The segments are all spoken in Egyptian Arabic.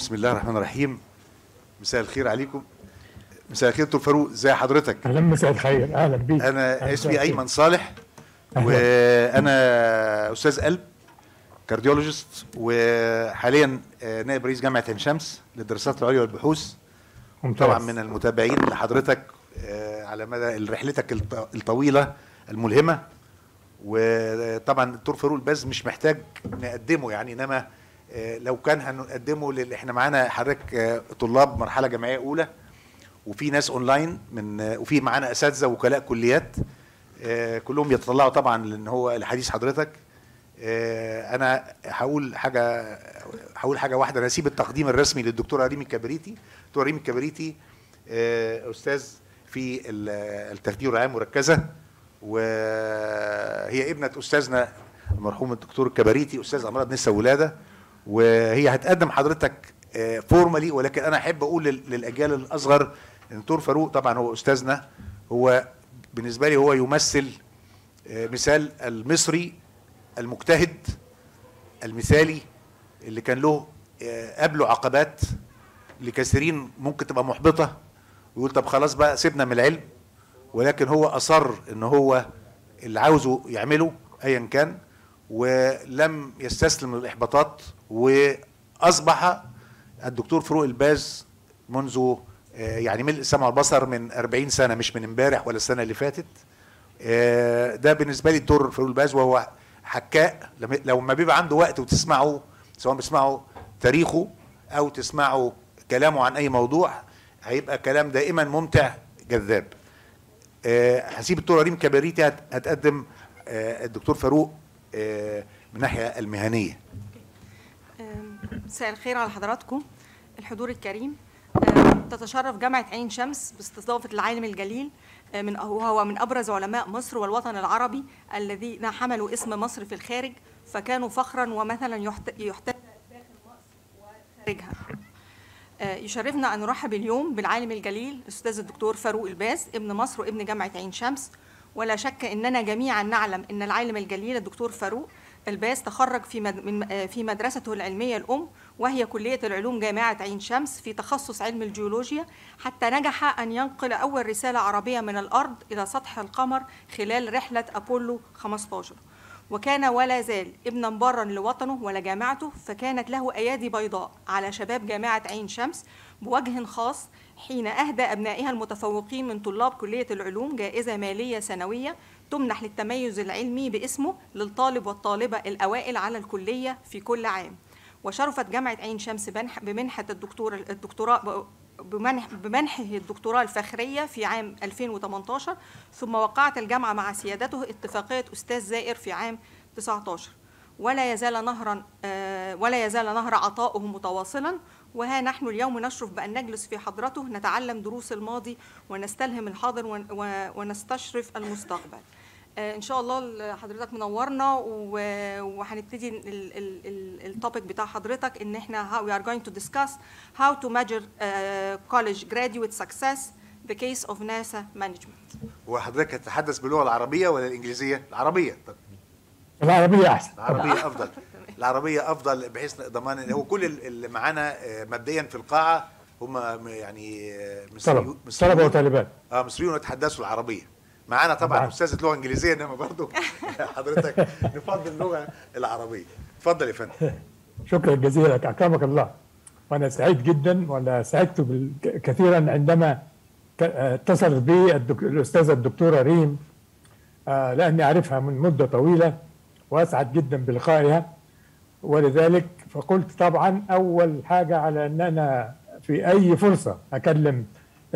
بسم الله الرحمن الرحيم مساء الخير عليكم مساء الخير دكتور فاروق ازي حضرتك اهلا مساء الخير اهلا بيك انا أهلا اسمي مساء الخير. ايمن صالح أهلا. وانا استاذ قلب كارديولوجيست وحاليا آه، نائب رئيس جامعه عين شمس للدراسات العليا والبحوث ممتاز. طبعا من المتابعين لحضرتك آه، على مدى رحلتك الط- الطويله الملهمه وطبعا الدكتور فاروق الباز مش محتاج نقدمه يعني انما آه، لو كان هنقدمه لل- احنا معانا حضرتك آه، طلاب مرحله جامعيه اولى وفي ناس اونلاين من آه، وفي معانا اساتذه وكلاء كليات آه، كلهم يتطلعوا طبعا لان هو لحديث حضرتك آه، انا هقول حاجه هقول حاجه واحده انا هسيب التقديم الرسمي للدكتوره ريم الكبريتي دكتوره ريم الكبريتي آه، استاذ في ال- التخدير العام مركزه وهي ابنه استاذنا المرحوم الدكتور الكبريتي استاذ امراض نساء ولاده وهي هتقدم حضرتك فورمالي ولكن انا احب اقول لل- للاجيال الاصغر ان الدكتور فاروق طبعا هو استاذنا هو بالنسبه لي هو يمثل آه، مثال المصري المجتهد المثالي اللي كان له آه، قبله عقبات لكثيرين ممكن تبقى محبطه ويقول طب خلاص بقى سيبنا من العلم ولكن هو اصر ان هو اللي عاوزه يعمله ايا كان ولم يستسلم للاحباطات واصبح الدكتور فاروق الباز منذ آه، يعني ملء السمع والبصر من 40 سنه مش من امبارح ولا السنه اللي فاتت آه، ده بالنسبه لي الدكتور فاروق الباز وهو حكاء لما- لو ما بيبقى عنده وقت وتسمعه سواء بتسمعوا تاريخه او تسمعوا كلامه عن اي موضوع هيبقى كلام دائما ممتع جذاب آه، هسيب الدكتوره ريم كباريتي هت- هتقدم آه، الدكتور فاروق آه، من الناحيه المهنيه آم، مساء الخير على حضراتكم الحضور الكريم آم، تتشرف جامعة عين شمس باستضافة العالم الجليل آه، من وهو من أبرز علماء مصر والوطن العربي الذين حملوا اسم مصر في الخارج فكانوا فخرا ومثلا يحت- يحتذى داخل مصر وخارجها آه، يشرفنا أن نرحب اليوم بالعالم الجليل الأستاذ الدكتور فاروق الباز ابن مصر وابن جامعة عين شمس ولا شك أننا جميعا نعلم أن العالم الجليل الدكتور فاروق الباز تخرج في مد... من... آه، في مدرسته العلمية الأم وهي كلية العلوم جامعة عين شمس في تخصص علم الجيولوجيا حتى نجح أن ينقل أول رسالة عربية من الأرض إلى سطح القمر خلال رحلة أبولو 15 وكان ولا زال ابنا برا لوطنه ولجامعته فكانت له ايادي بيضاء على شباب جامعه عين شمس بوجه خاص حين اهدى ابنائها المتفوقين من طلاب كليه العلوم جائزه ماليه سنويه تمنح للتميز العلمي باسمه للطالب والطالبه الاوائل على الكليه في كل عام وشرفت جامعه عين شمس بنح- بمنحه الدكتور الدكتوراه بمنح بمنحه الدكتوراه الفخرية في عام 2018 ثم وقعت الجامعة مع سيادته اتفاقية أستاذ زائر في عام 19 ولا يزال نهرا آه، ولا يزال نهر عطاؤه متواصلا وها نحن اليوم نشرف بأن نجلس في حضرته نتعلم دروس الماضي ونستلهم الحاضر ون- و- ونستشرف المستقبل آه، ان شاء الله ال- حضرتك منورنا و- وهنبتدي التوبيك بتاع حضرتك ان احنا how we are going to discuss how to measure uh, college graduate success the case of NASA management وحضرتك هتتحدث باللغه العربيه ولا الانجليزيه العربيه طب العربيه احسن العربيه افضل العربيه افضل بحيث ضمان إن هو كل ال- اللي معانا آه، مبدئيا في القاعه هم يعني آه، طلبه مصريون طلبه وطالبات اه مصريون يتحدثوا العربيه معانا طبعا طبعاً. استاذه لغه انجليزيه انما برضو حضرتك نفضل اللغه العربيه اتفضل يا فندم شكرا جزيلا لك اكرمك الله وانا سعيد جدا وانا سعدت بال- كثيرا عندما ك- آه، اتصلت بي الدك- الاستاذه الدكتوره ريم آه، لاني اعرفها من مده طويله واسعد جدا بلقائها ولذلك فقلت طبعا اول حاجه على ان انا في اي فرصه اكلم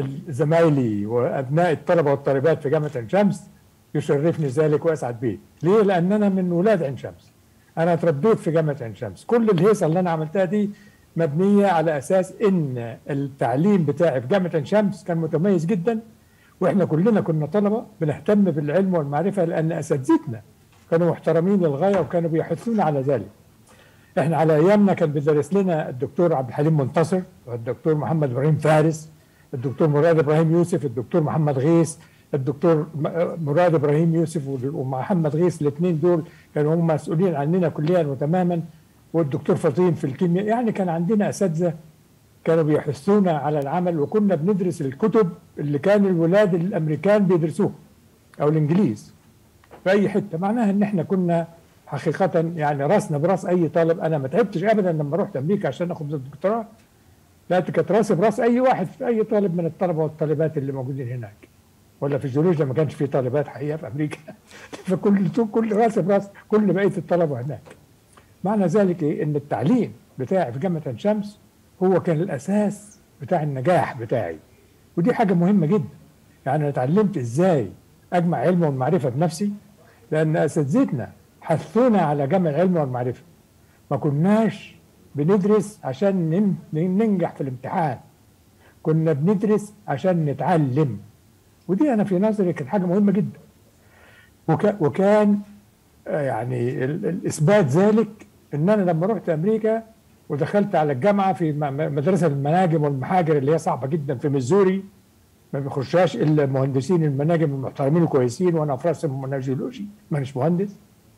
زمايلي وابناء الطلبه والطالبات في جامعه عين شمس يشرفني ذلك واسعد به. ليه؟ لان انا من ولاد عين شمس. انا اتربيت في جامعه عين شمس، كل الهيصه اللي انا عملتها دي مبنيه على اساس ان التعليم بتاعي في جامعه عين شمس كان متميز جدا واحنا كلنا كنا طلبه بنهتم بالعلم والمعرفه لان اساتذتنا كانوا محترمين للغايه وكانوا بيحثونا على ذلك. احنا على ايامنا كان بيدرس لنا الدكتور عبد الحليم منتصر والدكتور محمد ابراهيم فارس الدكتور مراد ابراهيم يوسف الدكتور محمد غيث الدكتور م- مراد ابراهيم يوسف ومحمد غيث الاثنين دول كانوا هم مسؤولين عننا كليا وتماما والدكتور فطين في الكيمياء يعني كان عندنا اساتذه كانوا بيحثونا على العمل وكنا بندرس الكتب اللي كان الولاد الامريكان بيدرسوها او الانجليز في اي حته معناها ان احنا كنا حقيقه يعني راسنا براس اي طالب انا ما تعبتش ابدا لما رحت امريكا عشان اخد الدكتوراه لا كانت راسي براس اي واحد في اي طالب من الطلبه والطالبات اللي موجودين هناك ولا في الجيولوجيا ما كانش في طالبات حقيقه في امريكا فكل كل راس براس كل بقيه الطلبه هناك معنى ذلك ايه ان التعليم بتاعي في جامعه عين شمس هو كان الاساس بتاع النجاح بتاعي ودي حاجه مهمه جدا يعني انا اتعلمت ازاي اجمع علم والمعرفه بنفسي لان اساتذتنا حثونا على جمع العلم والمعرفه ما كناش بندرس عشان نن- ننجح في الامتحان كنا بندرس عشان نتعلم ودي انا في نظري كانت حاجه مهمه جدا وك وكان آه، يعني ال- الاثبات ذلك ان انا لما رحت امريكا ودخلت على الجامعه في م- م- مدرسه المناجم والمحاجر اللي هي صعبه جدا في ميزوري ما بيخشهاش الا مهندسين المناجم المحترمين الكويسين وانا في راسهم انا جيولوجي مانيش مهندس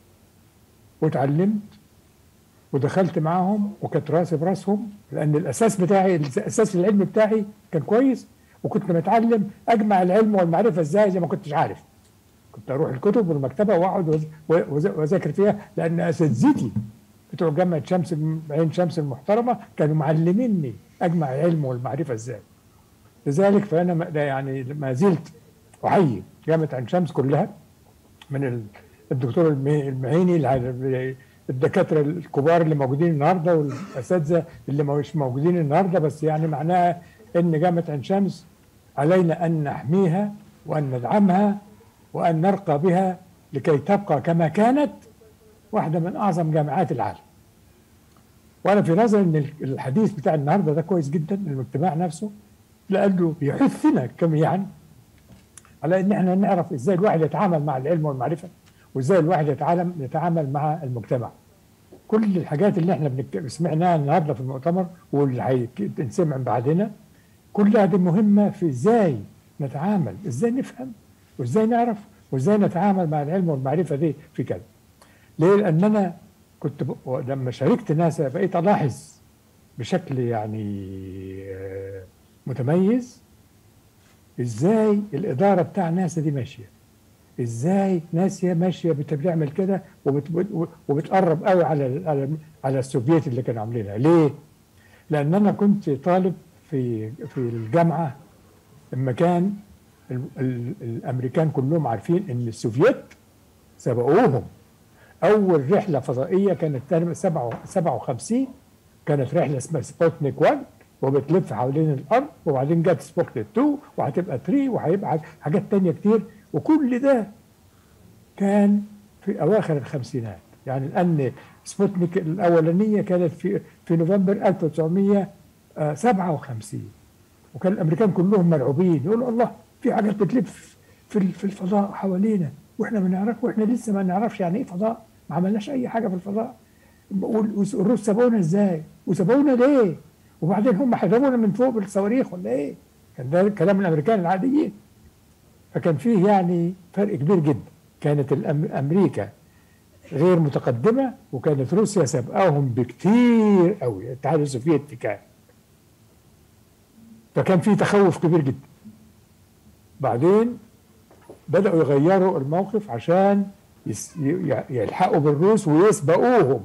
واتعلمت ودخلت معاهم وكانت راسي براسهم لان الاساس بتاعي الاساس العلم بتاعي كان كويس وكنت متعلم اجمع العلم والمعرفه ازاي زي ما كنتش عارف كنت اروح الكتب والمكتبه واقعد وأز- وأز- واذاكر فيها لان اساتذتي بتوع جامعه شمس عين شمس المحترمه كانوا معلميني اجمع العلم والمعرفه ازاي لذلك فانا ما- ده يعني ما زلت احيي جامعه عين شمس كلها من ال- الدكتور المي- المعيني الع- الدكاتره الكبار اللي موجودين النهارده والاساتذه اللي مش موجودين النهارده بس يعني معناها ان جامعه عين شمس علينا ان نحميها وان ندعمها وان نرقى بها لكي تبقى كما كانت واحده من اعظم جامعات العالم. وانا في نظري ان الحديث بتاع النهارده ده كويس جدا للمجتمع نفسه لانه يحثنا جميعا على ان احنا نعرف ازاي الواحد يتعامل مع العلم والمعرفه وازاي الواحد يتعلم يتعامل مع المجتمع كل الحاجات اللي احنا بنك- سمعناها النهارده في المؤتمر واللي هينسمع بعدنا كلها دي مهمه في ازاي نتعامل ازاي نفهم وازاي نعرف وازاي نتعامل مع العلم والمعرفه دي في كذا ليه لان انا كنت ب... لما شاركت ناسا بقيت الاحظ بشكل يعني آه، متميز ازاي الاداره بتاع ناسا دي ماشيه ازاي ناسيا ماشيه بت- بتعمل كده وبت... وبتقرب قوي على ال- على على السوفييت اللي كانوا عاملينها ليه لان انا كنت طالب في في الجامعه لما كان ال... ال... الامريكان كلهم عارفين ان السوفييت سبقوهم اول رحله فضائيه كانت تقريبا 57 كانت رحله اسمها سبوتنيك 1 وبتلف حوالين الارض وبعدين جت سبوتنيك 2 وهتبقى 3 وهيبقى حاجات تانية كتير وكل ده كان في اواخر الخمسينات يعني لان سبوتنيك الاولانيه كانت في في نوفمبر 1957 وكان الامريكان كلهم مرعوبين يقولوا الله في حاجات بتلف في ال- في الفضاء حوالينا واحنا ما نعرف واحنا لسه ما نعرفش يعني ايه فضاء ما عملناش اي حاجه في الفضاء وال- والروس سابونا ازاي وسابونا ليه وبعدين هم هيضربونا من فوق بالصواريخ ولا ايه كان ده كلام الامريكان العاديين فكان فيه يعني فرق كبير جدا كانت الأم- امريكا غير متقدمه وكانت روسيا سابقاهم بكتير قوي الاتحاد السوفيتي كان فكان في تخوف كبير جدا بعدين بدأوا يغيروا الموقف عشان يس- ي- يلحقوا بالروس ويسبقوهم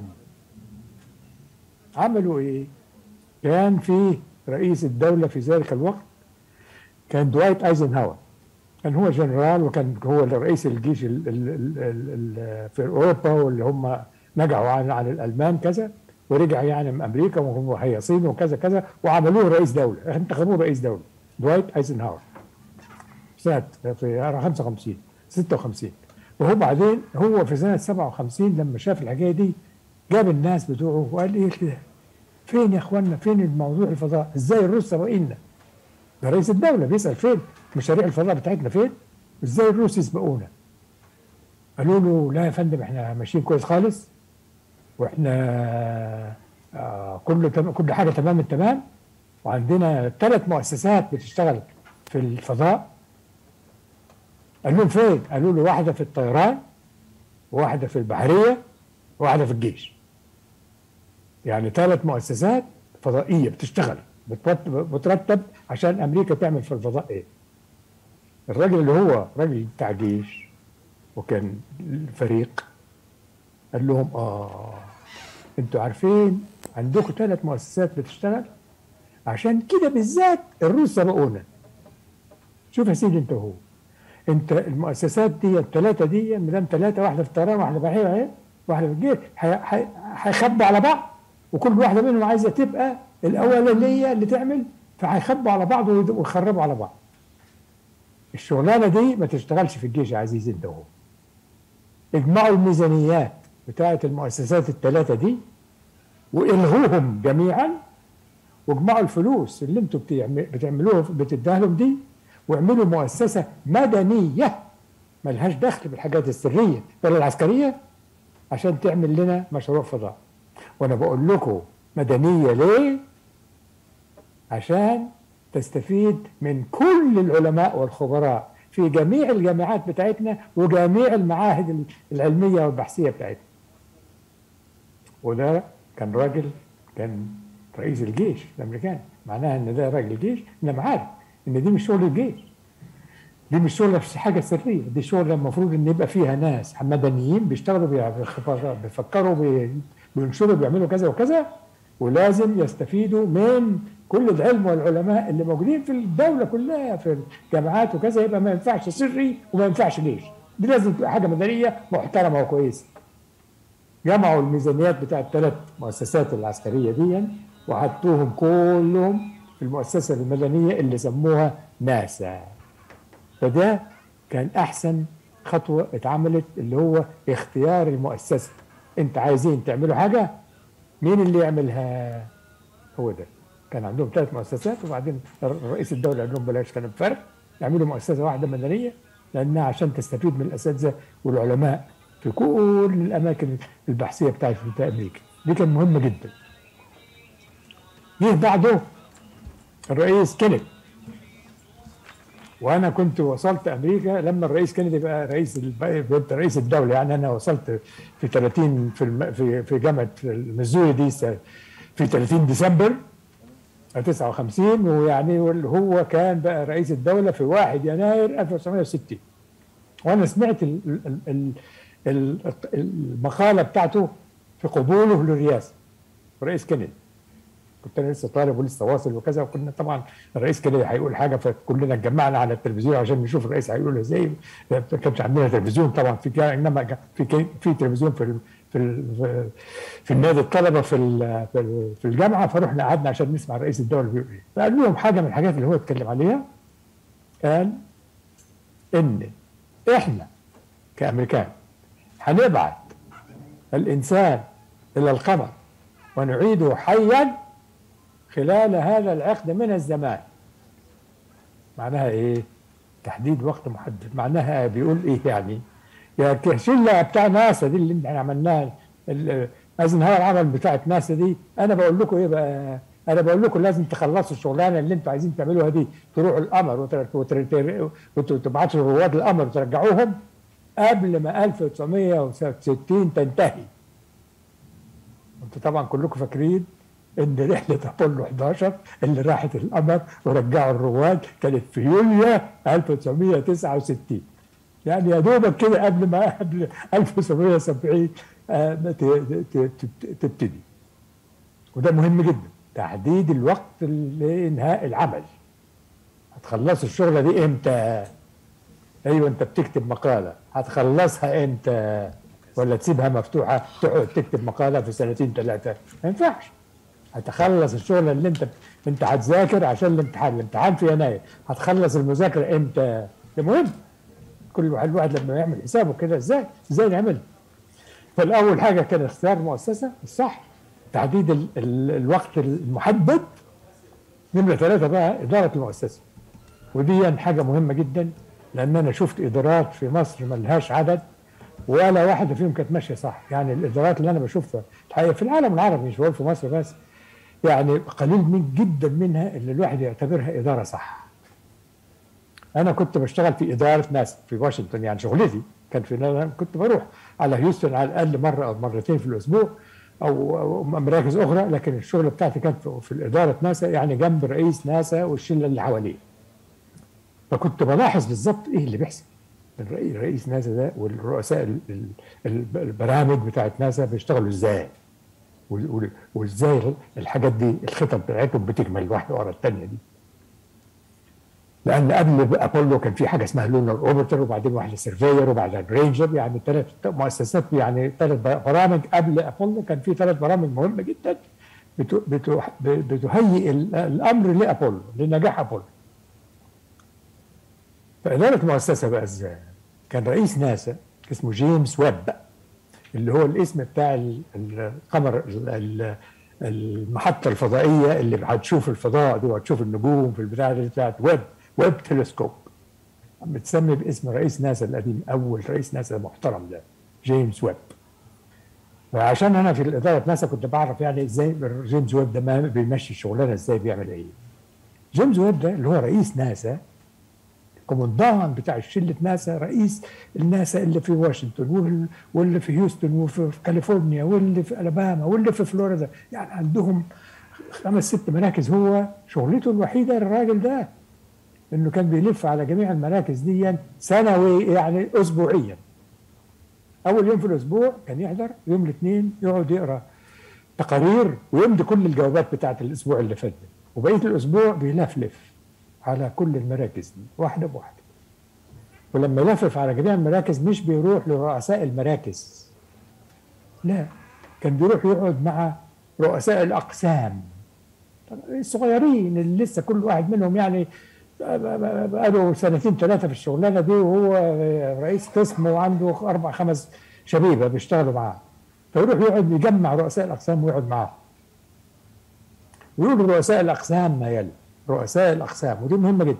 عملوا ايه كان في رئيس الدولة في ذلك الوقت كان دوايت ايزنهاور كان هو جنرال وكان هو رئيس الجيش ال ال ال ال ال في اوروبا واللي هم نجحوا عن عن الالمان كذا ورجع يعني من امريكا وهم هيصين وكذا كذا وعملوه رئيس دوله انتخبوه رئيس دوله دوايت ايزنهاور سنه في 55 56 وهو بعدين هو في سنه 57 لما شاف الحكايه دي جاب الناس بتوعه وقال ايه كده فين يا اخوانا فين الموضوع الفضاء ازاي الروس سابقيننا ده رئيس الدوله بيسال فين مشاريع الفضاء بتاعتنا فين ازاي الروس يسبقونا قالوا له لا يا فندم احنا ماشيين كويس خالص واحنا آه كله تم كل حاجه تمام التمام وعندنا ثلاث مؤسسات بتشتغل في الفضاء قال لهم فين؟ قالوا له واحده في الطيران وواحده في البحريه وواحده في الجيش يعني ثلاث مؤسسات فضائيه بتشتغل بترتب, بترتب عشان امريكا تعمل في الفضاء ايه الراجل اللي هو راجل بتاع جيش وكان الفريق قال لهم اه انتوا عارفين عندكم ثلاث مؤسسات بتشتغل عشان كده بالذات الروس سبقونا شوف يا سيدي انت هو انت المؤسسات دي الثلاثه دي ما دام ثلاثه واحده في الطيران واحده في الحيوة اهي واحده في الجيش هي- هي- هيخبوا على بعض وكل واحده منهم عايزه تبقى الاولانيه اللي تعمل فهيخبوا على بعض ويد- ويخربوا على بعض الشغلانه دي ما تشتغلش في الجيش يا عزيزي انت هو اجمعوا الميزانيات بتاعه المؤسسات الثلاثه دي والغوهم جميعا واجمعوا الفلوس اللي انتوا بتعم- بتعملوها بتديها لهم دي واعملوا مؤسسه مدنيه ملهاش دخل بالحاجات السريه ولا العسكريه عشان تعمل لنا مشروع فضاء وانا بقول لكم مدنيه ليه؟ عشان تستفيد من كل العلماء والخبراء في جميع الجامعات بتاعتنا وجميع المعاهد العلميه والبحثيه بتاعتنا وده كان راجل كان رئيس الجيش الامريكاني معناها ان ده راجل جيش انما عارف ان دي مش شغل الجيش دي مش شغله في حاجه سريه دي شغله المفروض ان يبقى فيها ناس مدنيين بيشتغلوا بيخ- بيفكروا بي- بينشروا بيعملوا كذا وكذا ولازم يستفيدوا من كل العلم والعلماء اللي موجودين في الدوله كلها في الجامعات وكذا يبقى ما ينفعش سري وما ينفعش جيش دي لازم تبقى حاجه مدنيه محترمه وكويسه جمعوا الميزانيات بتاع الثلاث مؤسسات العسكريه دي وحطوهم كلهم في المؤسسه المدنيه اللي سموها ناسا فده كان احسن خطوه اتعملت اللي هو اختيار المؤسسه انت عايزين تعملوا حاجه مين اللي يعملها هو ده كان عندهم ثلاث مؤسسات وبعدين رئيس الدوله قال لهم بلاش كلام فرق يعملوا مؤسسه واحده مدنيه لانها عشان تستفيد من الاساتذه والعلماء في كل الاماكن البحثيه بتاعت بتاع امريكا دي كان مهمه جدا جه بعده الرئيس كينيدي وانا كنت وصلت امريكا لما الرئيس كينيدي بقى رئيس الب- بقيت رئيس الدوله يعني انا وصلت في 30 في الم- في في جامعه المزوري دي س- في 30 ديسمبر 59 ويعني واللي هو كان بقى رئيس الدوله في 1 يناير 1960 وانا سمعت ال ال ال ال المقاله بتاعته في قبوله للرئاسه الرئيس كينيدي كنت انا لسه طالب ولسه واصل وكذا وكنا طبعا الرئيس كده هيقول حاجه فكلنا اتجمعنا على التلفزيون عشان نشوف الرئيس هيقولها ازاي ما كانش عندنا تلفزيون طبعا في كا- انما كان في كي- في تلفزيون في ال في ال في النادي الطلبه في ال في, ال في الجامعه فرحنا قعدنا عشان نسمع رئيس الدوله بيقول ايه فقال لهم حاجه من الحاجات اللي هو اتكلم عليها قال ان احنا كامريكان هنبعت الانسان الى القمر ونعيده حيا خلال هذا العقد من الزمان معناها ايه تحديد وقت محدد معناها بيقول ايه يعني يا كشله بتاع ناسا دي اللي احنا عملناها ال- ايزنهاور عمل بتاعت ناسا دي انا بقول لكم ايه بقى انا بقول لكم لازم تخلصوا الشغلانه اللي انتوا عايزين تعملوها دي تروحوا القمر وتر- وتر- وتبعتوا رواد القمر وترجعوهم قبل ما 1960 تنتهي انتوا طبعا كلكم فاكرين ان رحله ابولو 11 اللي راحت القمر ورجعوا الرواد كانت في يوليو 1969 يعني يا دوبك كده قبل ما قبل 1970 آه، ت- ت- ت- تبتدي وده مهم جدا تحديد الوقت لانهاء العمل هتخلصوا الشغله دي امتى؟ ايوه انت بتكتب مقاله هتخلصها امتى؟ ولا تسيبها مفتوحه تقعد تكتب مقاله في سنتين ثلاثه ما ينفعش هتخلص الشغل اللي انت انت هتذاكر عشان الامتحان الامتحان في يناير هتخلص المذاكره امتى ده مهم كل واحد الواحد لما يعمل حسابه كده ازاي ازاي نعمل فالاول حاجه كان اختيار مؤسسه الصح تحديد ال ال الوقت المحدد نمره ثلاثه بقى اداره المؤسسه ودي حاجه مهمه جدا لان انا شفت ادارات في مصر ما لهاش عدد ولا واحده فيهم كانت ماشيه صح يعني الادارات اللي انا بشوفها الحقيقه في العالم العربي مش بقول في مصر بس يعني قليل من جدا منها اللي الواحد يعتبرها اداره صح انا كنت بشتغل في اداره ناس في واشنطن يعني شغلتي كان في أنا كنت بروح على هيوستن على الاقل مره او مرتين في الاسبوع او أو مراكز اخرى لكن الشغل بتاعتي كانت في- في اداره ناسا يعني جنب رئيس ناسا والشله اللي حواليه فكنت بلاحظ بالظبط ايه اللي بيحصل الرئي- رئيس ناسا ده والرؤساء ال- ال- ال- البرامج بتاعت ناسا بيشتغلوا ازاي وال- وال- وازاي الحاجات دي الخطط بتاعتهم بتكمل واحده ورا الثانيه دي لان قبل ابولو كان في حاجه اسمها لونر اوبرتر وبعدين واحده سيرفير وبعدين رينجر يعني ثلاث مؤسسات يعني ثلاث برامج قبل ابولو كان في ثلاث برامج مهمه جدا بت- بت- بتهيئ ال- الامر لابولو لنجاح ابولو فاداره المؤسسه بقى ازاي؟ كان رئيس ناسا اسمه جيمس ويب اللي هو الاسم بتاع ال- القمر ال- ال- المحطة الفضائية اللي هتشوف الفضاء دي وهتشوف النجوم في البتاع دي بتاعت ويب ويب تلسكوب متسمي باسم رئيس ناسا القديم أول رئيس ناسا محترم ده جيمس ويب فعشان أنا في الإدارة ناسا كنت بعرف يعني إزاي جيمس ويب ده ما بيمشي الشغلانة إزاي بيعمل إيه جيمس ويب ده اللي هو رئيس ناسا الكومندان بتاع شله ناسا رئيس الناسا اللي في واشنطن وال- واللي في هيوستن وفي في كاليفورنيا واللي في الاباما واللي في فلوريدا يعني عندهم خمس ست مراكز هو شغلته الوحيده الراجل ده انه كان بيلف على جميع المراكز دي سنوي يعني اسبوعيا اول يوم في الاسبوع كان يحضر يوم الاثنين يقعد يقرا تقارير ويمضي كل الجوابات بتاعت الاسبوع اللي فات ده. وبقيه الاسبوع بيلفلف على كل المراكز دي واحده بواحده ولما يلفف على جميع المراكز مش بيروح لرؤساء المراكز لا كان بيروح يقعد مع رؤساء الاقسام طبعاً الصغيرين اللي لسه كل واحد منهم يعني بقاله سنتين ثلاثه في الشغلانه دي وهو رئيس قسم وعنده اربع خمس شبيبه بيشتغلوا معاه فيروح يقعد يجمع رؤساء الاقسام ويقعد معاهم ويقول رؤساء الاقسام ما يلي رؤساء الاقسام ودي مهمه جدا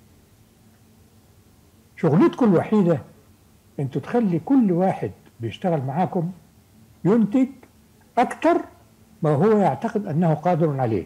شغلتكم الوحيده انتوا تخلي كل واحد بيشتغل معاكم ينتج اكتر ما هو يعتقد انه قادر عليه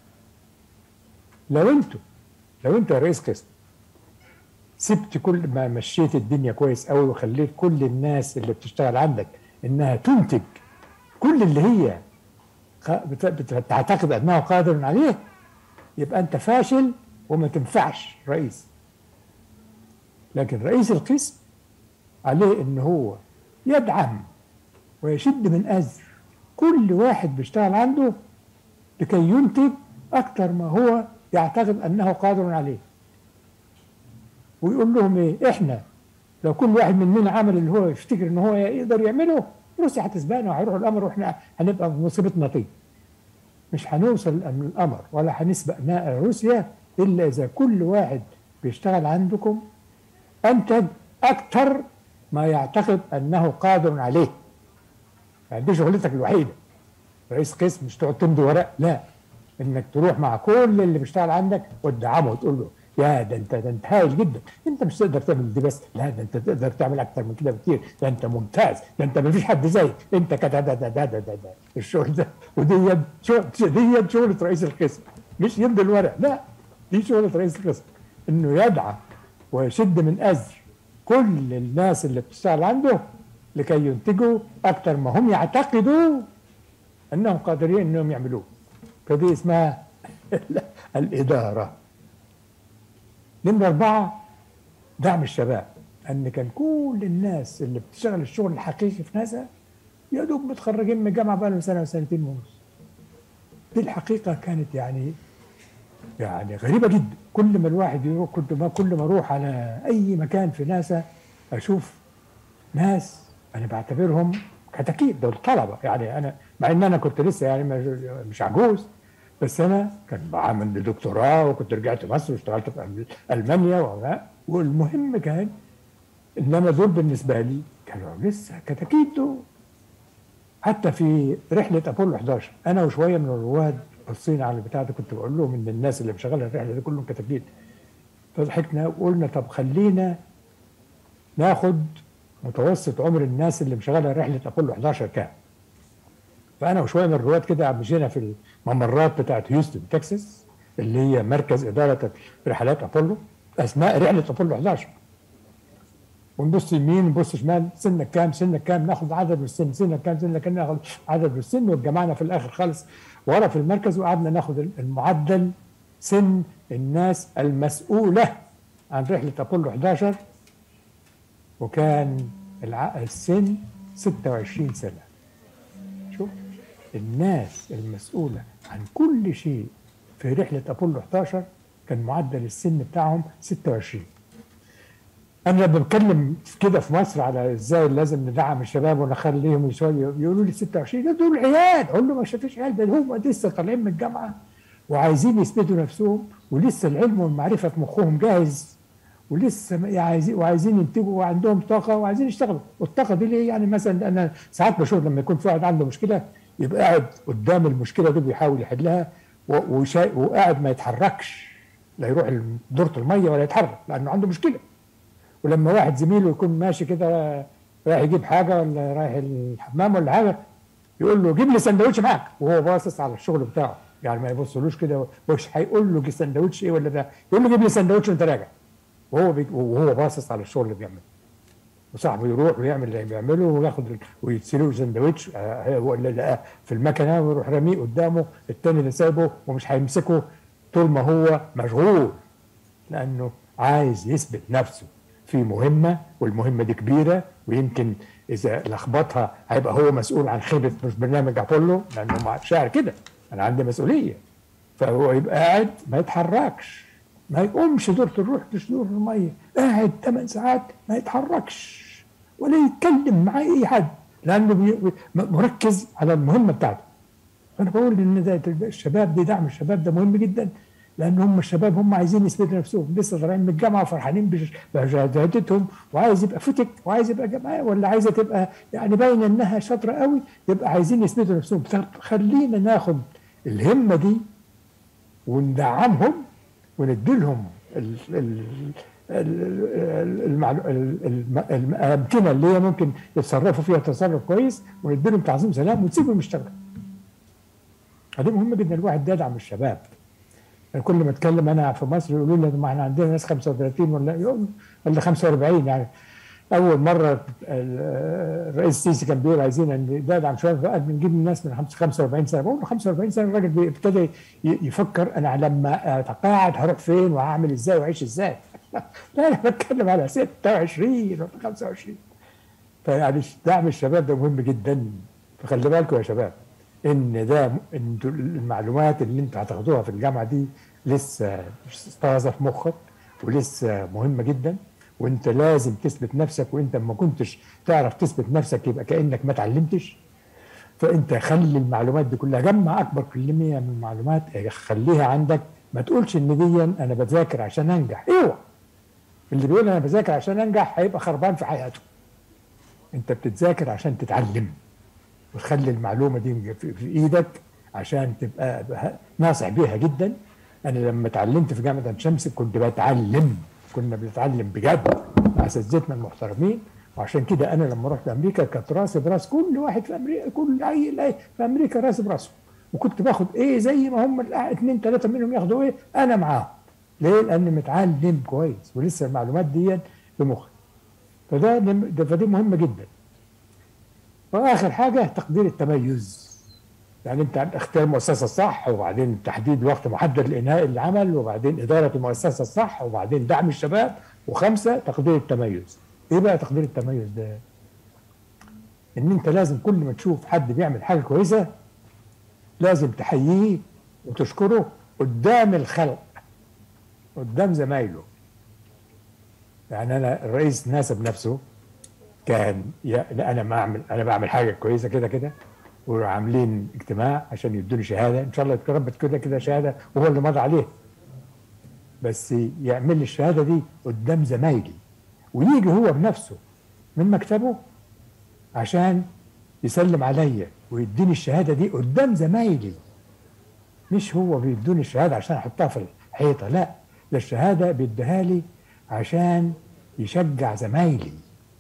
لو انتوا لو انت رئيس قسم سبت كل ما مشيت الدنيا كويس قوي وخليت كل الناس اللي بتشتغل عندك انها تنتج كل اللي هي خ- بت- بت- بتعتقد انه قادر عليه يبقى انت فاشل وما تنفعش رئيس لكن رئيس القسم عليه ان هو يدعم ويشد من ازر كل واحد بيشتغل عنده لكي ينتج اكثر ما هو يعتقد انه قادر عليه ويقول لهم ايه احنا لو كل واحد مننا عمل اللي هو يفتكر ان هو يقدر يعمله روسيا هتسبقنا وهيروح الامر واحنا هنبقى في مصيبتنا طين مش هنوصل من القمر ولا هنسبق ناء روسيا الا اذا كل واحد بيشتغل عندكم انتج اكثر ما يعتقد انه قادر عليه يعني دي شغلتك الوحيده رئيس قسم مش تقعد تمضي ورق لا انك تروح مع كل اللي بيشتغل عندك وتدعمه وتقول له يا ده انت ده انت هايل جدا انت مش تقدر تعمل دي بس لا ده انت تقدر تعمل اكتر من كده بكتير ده انت ممتاز ده انت ما فيش حد زيك انت كده ده ده ده ده ده, ده. الشغل ده ودي شغل دي شغله رئيس القسم مش يمضي الورق لا دي شغله رئيس القسم انه يدعم ويشد من ازر كل الناس اللي بتشتغل عنده لكي ينتجوا اكتر ما هم يعتقدوا انهم قادرين انهم يعملوه فدي اسمها الاداره نمرة أربعة دعم الشباب أن كان كل الناس اللي بتشتغل الشغل الحقيقي في ناسا يا دوب متخرجين من الجامعة بقى لهم سنة وسنتين ونص دي الحقيقة كانت يعني يعني غريبة جدا كل ما الواحد يروح كنت ما كل ما أروح على أي مكان في ناسا أشوف ناس أنا بعتبرهم كتاكيد دول طلبة يعني أنا مع إن أنا كنت لسه يعني مش عجوز بس انا كان بعمل دكتوراه وكنت رجعت مصر واشتغلت في المانيا وما والمهم كان انما دول بالنسبه لي كانوا لسه كتاكيد دول حتى في رحله ابولو 11 انا وشويه من الرواد بصينا على البتاع ده كنت بقول لهم ان الناس اللي مشغله الرحله دي كلهم كتاكيد فضحكنا وقلنا طب خلينا ناخد متوسط عمر الناس اللي مشغله رحله ابولو 11 كام فانا وشويه من الرواد كده مشينا في الممرات بتاعت هيوستن تكساس اللي هي مركز اداره رحلات ابولو اسماء رحله ابولو 11 ونبص يمين ونبص شمال سنك كام سنك كام ناخد عدد والسن سنك كام سنك كام ناخد عدد والسن واتجمعنا في الاخر خالص ورا في المركز وقعدنا ناخد المعدل سن الناس المسؤوله عن رحله ابولو 11 وكان الع- السن 26 سنه شوف الناس المسؤوله عن كل شيء في رحله ابولو 11 كان معدل السن بتاعهم 26 انا لما بتكلم كده في مصر على ازاي لازم ندعم الشباب ونخليهم يسوي يقولوا لي 26 ده دول عيال اقول له ما فيش عيال ده هم لسه طالعين من الجامعه وعايزين يثبتوا نفسهم ولسه العلم والمعرفه في مخهم جاهز ولسه ما- عايزين وعايزين ينتجوا وعندهم طاقه وعايزين يشتغلوا والطاقه دي ليه يعني مثلا انا ساعات بشوف لما يكون في واحد عنده مشكله يبقى قاعد قدام المشكله دي بيحاول يحلها و- وشا- وقاعد ما يتحركش لا يروح دورة الميه ولا يتحرك لانه عنده مشكله ولما واحد زميله يكون ماشي كده رايح يجيب حاجه ولا رايح الحمام ولا حاجه يقول له جيب لي سندوتش معاك وهو باصص على الشغل بتاعه يعني ما يبصلوش كده مش هيقول له سندوتش ايه ولا ده يقول له جيب لي سندوتش وانت راجع وهو بي... وهو باصص على الشغل اللي بيعمله وصاحبه يروح ويعمل اللي بيعمله وياخد ال- ويتسلوه سندوتش آه، هو اللي لقاه في المكنه ويروح راميه قدامه التاني اللي سايبه ومش هيمسكه طول ما هو مشغول لانه عايز يثبت نفسه في مهمه والمهمه دي كبيره ويمكن اذا لخبطها هيبقى هو مسؤول عن خيبه مش برنامج ابولو لانه مع- شاعر كده انا عندي مسؤوليه فهو يبقى قاعد ما يتحركش ما يقومش دورة الروح مش دور المية قاعد 8 ساعات ما يتحركش ولا يتكلم مع اي حد لانه بي- بي- مركز على المهمه بتاعته انا بقول ان ده الشباب دي دعم الشباب ده مهم جدا لان هم الشباب هم عايزين يثبتوا نفسهم لسه طالعين من الجامعه وفرحانين بش- بشهادتهم وعايز يبقى فتك وعايز يبقى جماعه ولا عايزه تبقى يعني باينه انها شاطره قوي يبقى عايزين يثبتوا نفسهم طب خلينا ناخد الهمه دي وندعمهم ونديلهم ال- ال- ال- المعلو- ال- الم- الامكنه اللي هي ممكن يتصرفوا فيها تصرف كويس ونديلهم تعظيم سلام ونسيبهم يشتغلوا. هذه مهمه جدا الواحد ده يدعم الشباب. يعني كل ما اتكلم انا في مصر يقولوا لي ما احنا عندنا ناس 35 ولا يقول ولا 45 يعني اول مره ال- الرئيس السيسي كان بيقول عايزين ان ندعم شويه فقال بنجيب الناس من 45 سنه بقول له 45 سنه الراجل بي- ابتدى ي- يفكر انا لما اتقاعد هروح فين وهعمل ازاي واعيش ازاي لا انا بتكلم على 26 ولا 25 فيعني دعم الشباب ده مهم جدا فخلي بالكم يا شباب ان ده ان دول المعلومات اللي انتوا هتاخدوها في الجامعه دي لسه مش طازه في مخك ولسه مهمه جدا وانت لازم تثبت نفسك وانت ما كنتش تعرف تثبت نفسك يبقى كانك ما اتعلمتش فانت خلي المعلومات دي كلها جمع اكبر كميه من المعلومات خليها عندك ما تقولش ان دي انا بذاكر عشان انجح ايوه اللي بيقول انا بذاكر عشان انجح هيبقى خربان في حياته انت بتذاكر عشان تتعلم وتخلي المعلومه دي في في ايدك عشان تبقى بها- ناصح بيها جدا انا لما اتعلمت في جامعه عين شمس كنت بتعلم كنا بنتعلم بجد مع اساتذتنا المحترمين وعشان كده انا لما رحت امريكا كانت راسي براس كل واحد في امريكا كل اي أي في امريكا راسي براسه وكنت باخد ايه زي ما هم الأ- اتنين تلاته منهم ياخدوا ايه انا معاهم ليه؟ لاني متعلم كويس ولسه المعلومات دي في مخي فده ده فدي مهمه جدا واخر حاجه تقدير التميز يعني انت اختيار المؤسسه الصح وبعدين تحديد وقت محدد لانهاء العمل وبعدين اداره المؤسسه الصح وبعدين دعم الشباب وخمسه تقدير التميز ايه بقى تقدير التميز ده ان انت لازم كل ما تشوف حد بيعمل حاجه كويسه لازم تحييه وتشكره قدام الخلق قدام زمايله يعني انا الرئيس ناسب نفسه كان يا لا انا ما اعمل انا بعمل حاجه كويسه كده كده وعاملين اجتماع عشان يدوني شهاده ان شاء الله اتكرمت كده كده شهاده وهو اللي مضى عليه بس يعمل لي الشهاده دي قدام زمايلي ويجي هو بنفسه من مكتبه عشان يسلم عليا ويديني الشهاده دي قدام زمايلي مش هو بيدوني الشهاده عشان احطها في الحيطه لا ده الشهاده بيديها لي عشان يشجع زمايلي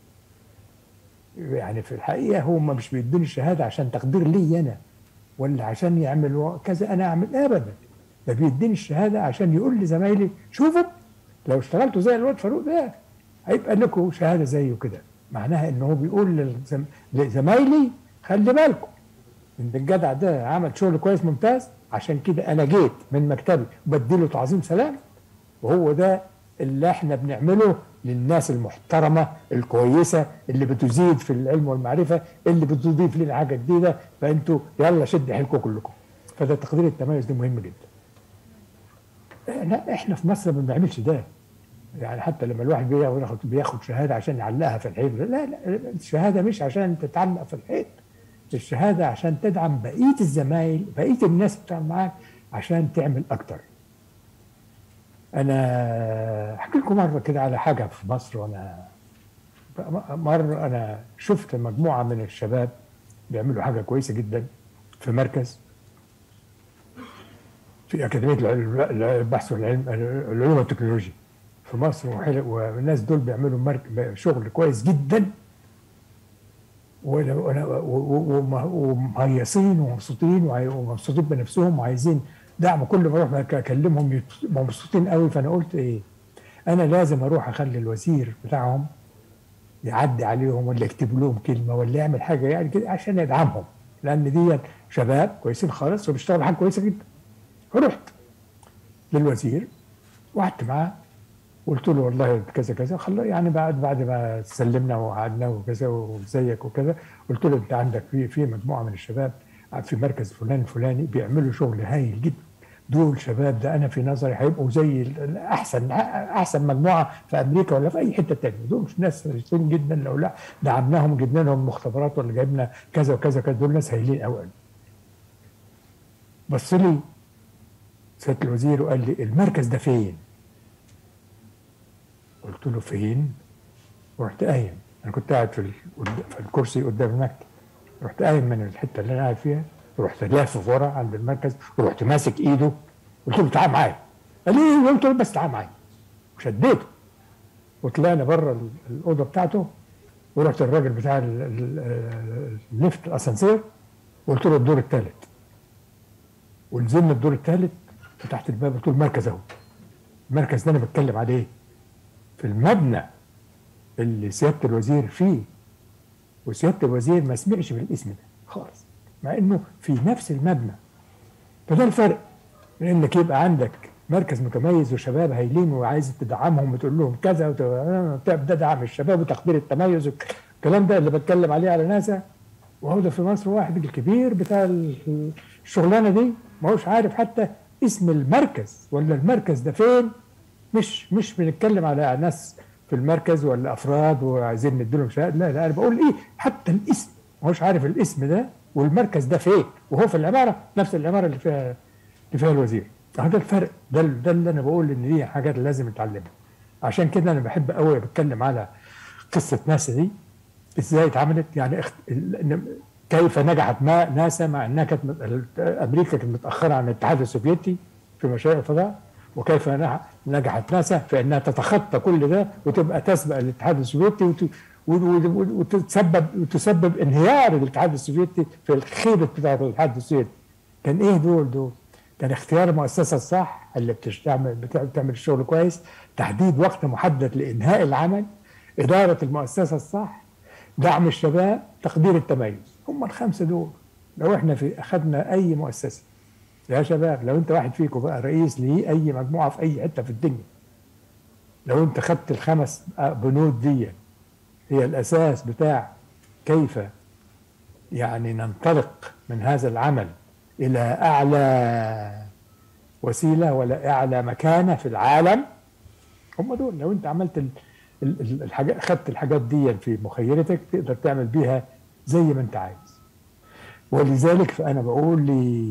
يعني في الحقيقه هم مش بيدوني الشهاده عشان تقدير لي انا ولا عشان يعمل كذا انا اعمل ابدا ده بيديني الشهاده عشان يقول لزمايلي شوفوا لو اشتغلتوا زي الواد فاروق ده هيبقى لكم شهاده زيه كده معناها ان هو بيقول للزم... لزمايلي خلي بالكم ان الجدع ده عمل شغل كويس ممتاز عشان كده انا جيت من مكتبي وبديله تعظيم سلام وهو ده اللي احنا بنعمله للناس المحترمه الكويسه اللي بتزيد في العلم والمعرفه اللي بتضيف لنا حاجه جديده فانتوا يلا شد حيلكم كلكم فده تقدير التميز ده مهم جدا لا احنا في مصر ما بنعملش ده يعني حتى لما الواحد بياخد بياخد شهاده عشان يعلقها في الحيط لا لا الشهاده مش عشان تتعلق في الحيط الشهاده عشان تدعم بقيه الزمايل بقيه الناس بتعمل معاك عشان تعمل اكتر انا احكي لكم مره كده على حاجه في مصر وانا مره انا شفت مجموعه من الشباب بيعملوا حاجه كويسه جدا في مركز في اكاديميه البحث والعلم العلوم والتكنولوجيا في مصر والناس دول بيعملوا مرك... شغل كويس جدا ومهيصين ومبسوطين ومبسوطين بنفسهم وعايزين دعم كل ما اروح اكلمهم مبسوطين قوي فانا قلت ايه انا لازم اروح اخلي الوزير بتاعهم يعدي عليهم ولا يكتب لهم كلمه ولا يعمل حاجه يعني كده عشان يدعمهم لان دي شباب كويسين خالص وبيشتغلوا حاجه كويسه جدا فرحت للوزير وقعدت معاه قلت له والله كذا كذا خلص يعني بعد بعد ما سلمنا وقعدنا وكذا وزيك وكذا قلت له انت عندك في في مجموعه من الشباب في مركز فلان الفلاني بيعملوا شغل هايل جدا دول شباب ده انا في نظري هيبقوا زي احسن احسن مجموعه في امريكا ولا في اي حته تانية دول مش ناس راسين جدا لو لا دعمناهم جبنا لهم مختبرات ولا جبنا كذا وكذا كذا دول ناس هايلين قوي بص لي سياده الوزير وقال لي المركز ده فين؟ قلت له فين؟ ورحت قايم انا كنت قاعد في, في الكرسي قدام المكتب رحت قايم من الحته اللي انا قاعد فيها ورحت لافف ورا عند المركز ورحت ماسك ايده قلت له تعال معايا قال لي ايه قلت له بس تعال معايا وشديته وطلعنا بره الاوضه بتاعته ورحت الراجل بتاع الليفت الاسانسير وقلت له الدور الثالث ونزلنا الدور الثالث فتحت الباب قلت له المركز اهو المركز ده انا بتكلم عليه في المبنى اللي سياده الوزير فيه وسياده الوزير ما سمعش بالاسم ده خالص مع انه في نفس المبنى فده الفرق من انك يبقى عندك مركز متميز وشباب هايلين وعايز تدعمهم وتقول لهم كذا ده دعم الشباب وتقدير التميز الكلام ده اللي بتكلم عليه على ناسا وهو ده في مصر واحد الكبير بتاع الشغلانه دي ما هوش عارف حتى اسم المركز ولا المركز ده فين مش مش بنتكلم على ناس في المركز ولا افراد وعايزين نديلهم شهاده لا لا انا بقول ايه حتى الاسم ما هوش عارف الاسم ده والمركز ده فين وهو في العماره نفس العماره اللي فيها اللي فيها الوزير هذا الفرق ده ده اللي انا بقول ان دي حاجات لازم نتعلمها عشان كده انا بحب قوي بتكلم على قصه ناسا دي ازاي اتعملت يعني اخت... كيف نجحت ما ناسا مع انها كانت امريكا كانت متاخره عن الاتحاد السوفيتي في مشاريع الفضاء وكيف نجحت ناسا في انها تتخطى كل ده وتبقى تسبق الاتحاد السوفيتي وت... وتسبب وتسبب انهيار الاتحاد السوفيتي في الخيبه بتاعه الاتحاد السوفيتي كان ايه دول دول؟ كان اختيار المؤسسه الصح اللي بتعمل بتعمل الشغل كويس تحديد وقت محدد لانهاء العمل اداره المؤسسه الصح دعم الشباب تقدير التميز هم الخمسه دول لو احنا في اخذنا اي مؤسسه يا شباب لو انت واحد فيكم بقى رئيس لاي مجموعه في اي حته في الدنيا لو انت خدت الخمس بنود دي هي الاساس بتاع كيف يعني ننطلق من هذا العمل الى اعلى وسيله ولا اعلى مكانه في العالم هم دول لو انت عملت الحاجات خدت الحاجات دي في مخيلتك تقدر تعمل بيها زي ما انت عايز ولذلك فانا بقول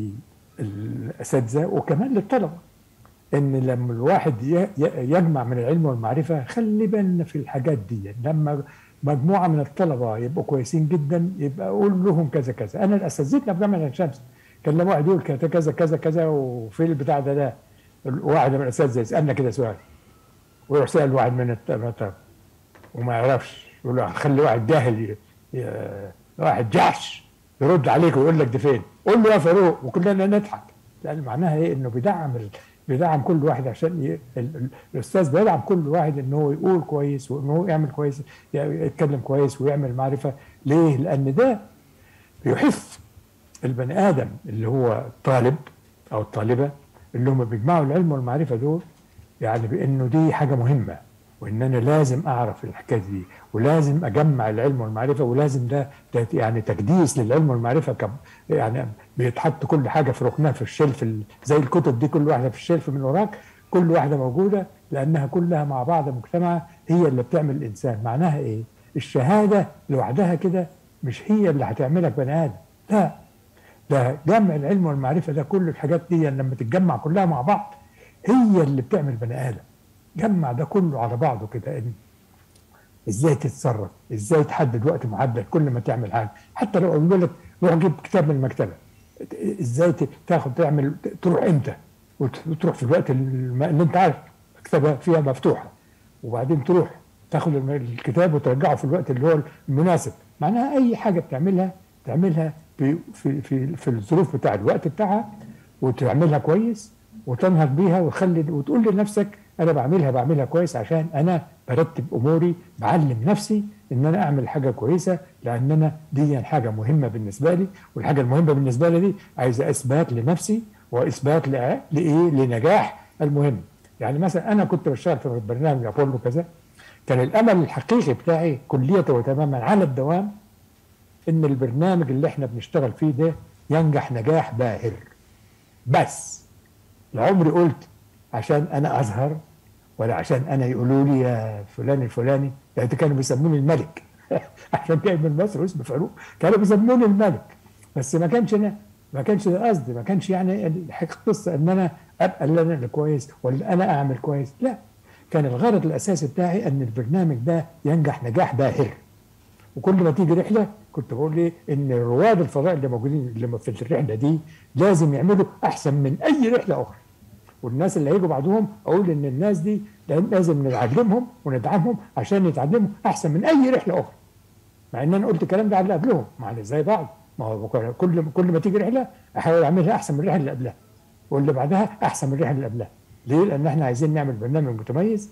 للاساتذه وكمان للطلبه ان لما الواحد يجمع من العلم والمعرفه خلي بالنا في الحاجات دي لما مجموعه من الطلبه يبقوا كويسين جدا يبقى اقول لهم كذا كذا انا اساتذتنا في جامعه الشمس كان لما واحد يقول كذا كذا كذا كذا وفي البتاع ده ده واحد من الاساتذه يسالنا كده سؤال ويروح سال واحد من الطلبه وما يعرفش يقول له خلي واحد جاهل واحد جحش يرد عليك ويقول لك ده فين قول له يا فاروق وكلنا نضحك لان معناها ايه انه بيدعم بيدعم كل واحد عشان ي... ال... ال... الاستاذ بيدعم كل واحد ان هو يقول كويس وان هو يعمل كويس يتكلم كويس ويعمل معرفه ليه؟ لان ده بيحث البني ادم اللي هو الطالب او الطالبه اللي هم بيجمعوا العلم والمعرفه دول يعني بانه دي حاجه مهمه وان انا لازم اعرف الحكايه دي ولازم اجمع العلم والمعرفه ولازم ده, ده يعني تكديس للعلم والمعرفه كم يعني بيتحط كل حاجه في ركنها في الشلف ال- زي الكتب دي كل واحده في الشلف من وراك كل واحده موجوده لانها كلها مع بعض مجتمعه هي اللي بتعمل الانسان معناها ايه؟ الشهاده لوحدها كده مش هي اللي هتعملك بني ادم لا ده جمع العلم والمعرفه ده كل الحاجات دي لما تتجمع كلها مع بعض هي اللي بتعمل بني ادم جمع ده كله على بعضه كده ان ازاي تتصرف ازاي تحدد وقت محدد كل ما تعمل حاجه حتى لو قالوا لك روح جيب كتاب من المكتبه ازاي ت- تاخد تعمل تروح امتى وت- وتروح في الوقت الم- اللي انت عارف المكتبه فيها مفتوحه وبعدين تروح تاخد الم- الكتاب وترجعه في الوقت اللي هو المناسب معناها اي حاجه بتعملها تعملها في في في, في الظروف بتاع الوقت بتاعها وتعملها كويس وتنهض بيها وتخلي وتقول لنفسك انا بعملها بعملها كويس عشان انا برتب اموري بعلم نفسي ان انا اعمل حاجه كويسه لان انا دي حاجه مهمه بالنسبه لي والحاجه المهمه بالنسبه لي دي عايزه اثبات لنفسي واثبات لأ- لايه لنجاح المهم يعني مثلا انا كنت بشتغل في برنامج ابولو كذا كان الامل الحقيقي بتاعي كليه وتماما على الدوام ان البرنامج اللي احنا بنشتغل فيه ده ينجح نجاح باهر بس لعمري قلت عشان انا اظهر ولا عشان انا يقولوا لي يا فلان الفلاني يعني كانوا بيسموني الملك عشان جاي من مصر واسمه فاروق كانوا بيسموني الملك بس ما كانش انا ما كانش ده قصدي ما كانش يعني القصه ان انا ابقى اللي انا اللي كويس ولا انا اعمل كويس لا كان الغرض الاساسي بتاعي ان البرنامج ده ينجح نجاح باهر وكل ما تيجي رحله كنت بقول ايه ان رواد الفضاء اللي موجودين اللي في الرحله دي لازم يعملوا احسن من اي رحله اخرى والناس اللي هيجوا بعدهم اقول ان الناس دي لازم نعلمهم وندعمهم عشان يتعلموا احسن من اي رحله اخرى مع ان انا قلت الكلام ده على اللي قبلهم ما احنا زي بعض ما هو كل كل ما تيجي رحله احاول اعملها احسن من الرحله اللي قبلها واللي بعدها احسن من الرحله اللي قبلها ليه؟ لان احنا عايزين نعمل برنامج متميز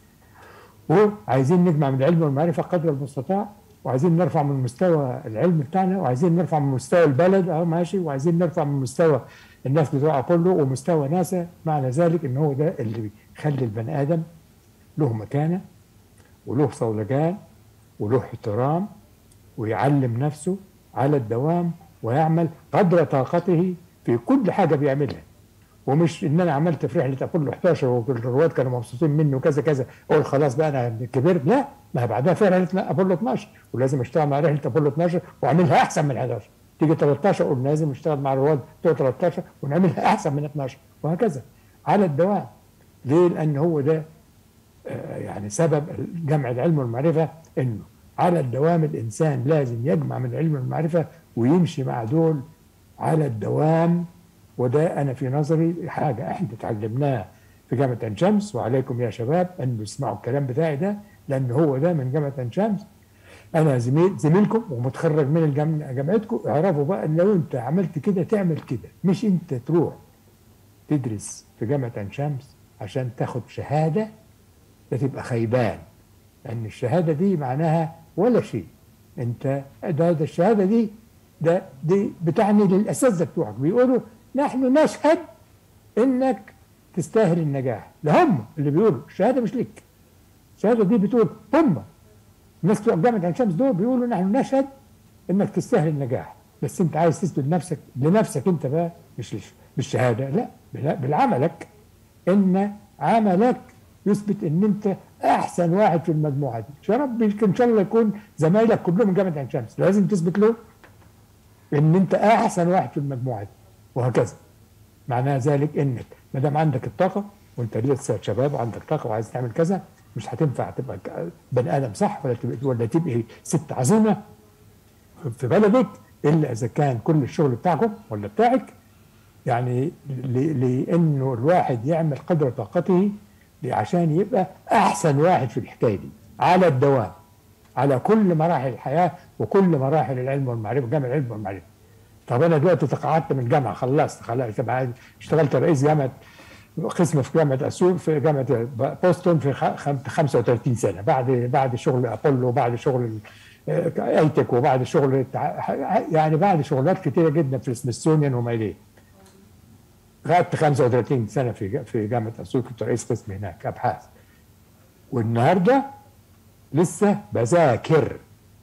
وعايزين نجمع من العلم والمعرفه قدر المستطاع وعايزين نرفع من مستوى العلم بتاعنا وعايزين نرفع من مستوى البلد اه ماشي وعايزين نرفع من مستوى الناس بتوع ابولو ومستوى ناسا معنى ذلك ان هو ده اللي بيخلي البني ادم له مكانه وله صولجان وله احترام ويعلم نفسه على الدوام ويعمل قدر طاقته في كل حاجه بيعملها ومش ان انا عملت في رحله ابولو 11 والرواد كانوا مبسوطين مني وكذا كذا اقول خلاص بقى انا كبرت لا ما بعدها في رحله ابولو 12 ولازم اشتغل مع رحله ابولو 12 واعملها احسن من 11 تيجي 13 اقول لازم اشتغل مع الرواد بتوع 13 ونعملها احسن من 12 وهكذا على الدوام ليه؟ لان هو ده آه يعني سبب جمع العلم والمعرفه انه على الدوام الانسان لازم يجمع من العلم والمعرفه ويمشي مع دول على الدوام وده انا في نظري حاجه احنا اتعلمناها في جامعه عين شمس وعليكم يا شباب ان تسمعوا الكلام بتاعي ده لان هو ده من جامعه عين شمس انا زميل زميلكم ومتخرج من الجامعه جامعتكم اعرفوا بقى لو انت عملت كده تعمل كده مش انت تروح تدرس في جامعه عين شمس عشان تاخد شهاده ده تبقى خيبان لان الشهاده دي معناها ولا شيء انت ده, ده الشهاده دي ده دي بتعني للاساتذه بتوعك بيقولوا نحن نشهد انك تستاهل النجاح ده هم اللي بيقولوا الشهاده مش ليك الشهاده دي بتقول هم الناس بتوع جامعه عين شمس دول بيقولوا نحن نشهد انك تستاهل النجاح بس انت عايز تثبت نفسك لنفسك انت بقى مش بالشهاده لا بالعملك ان عملك يثبت ان انت احسن واحد في المجموعه دي يا رب ان شاء الله يكون زمايلك كلهم من جامعه عين شمس لازم تثبت له ان انت احسن واحد في المجموعه دي وهكذا معناه ذلك انك ما دام عندك الطاقه وانت لسه شباب وعندك طاقه وعايز تعمل كذا مش هتنفع تبقى بني ادم صح ولا تبقى ولا تبقى ست عظيمه في بلدك الا اذا كان كل الشغل بتاعكم ولا بتاعك يعني لانه الواحد يعمل قدر طاقته عشان يبقى احسن واحد في الحكايه دي على الدوام على كل مراحل الحياه وكل مراحل العلم والمعرفه جامع العلم والمعرفه طب انا دلوقتي تقاعدت من الجامعه خلصت خلاص اشتغلت رئيس جامعه قسم في جامعه اسيوط في جامعه بوسطن في خ- خم- 35 سنه بعد بعد شغل ابولو وبعد شغل آه، ايتك وبعد شغل تع- يعني بعد شغلات كتيره جدا في السميثسونيان وما اليه قعدت 35 سنه في جا- في جامعه اسيوط كنت رئيس قسم هناك ابحاث والنهارده لسه بذاكر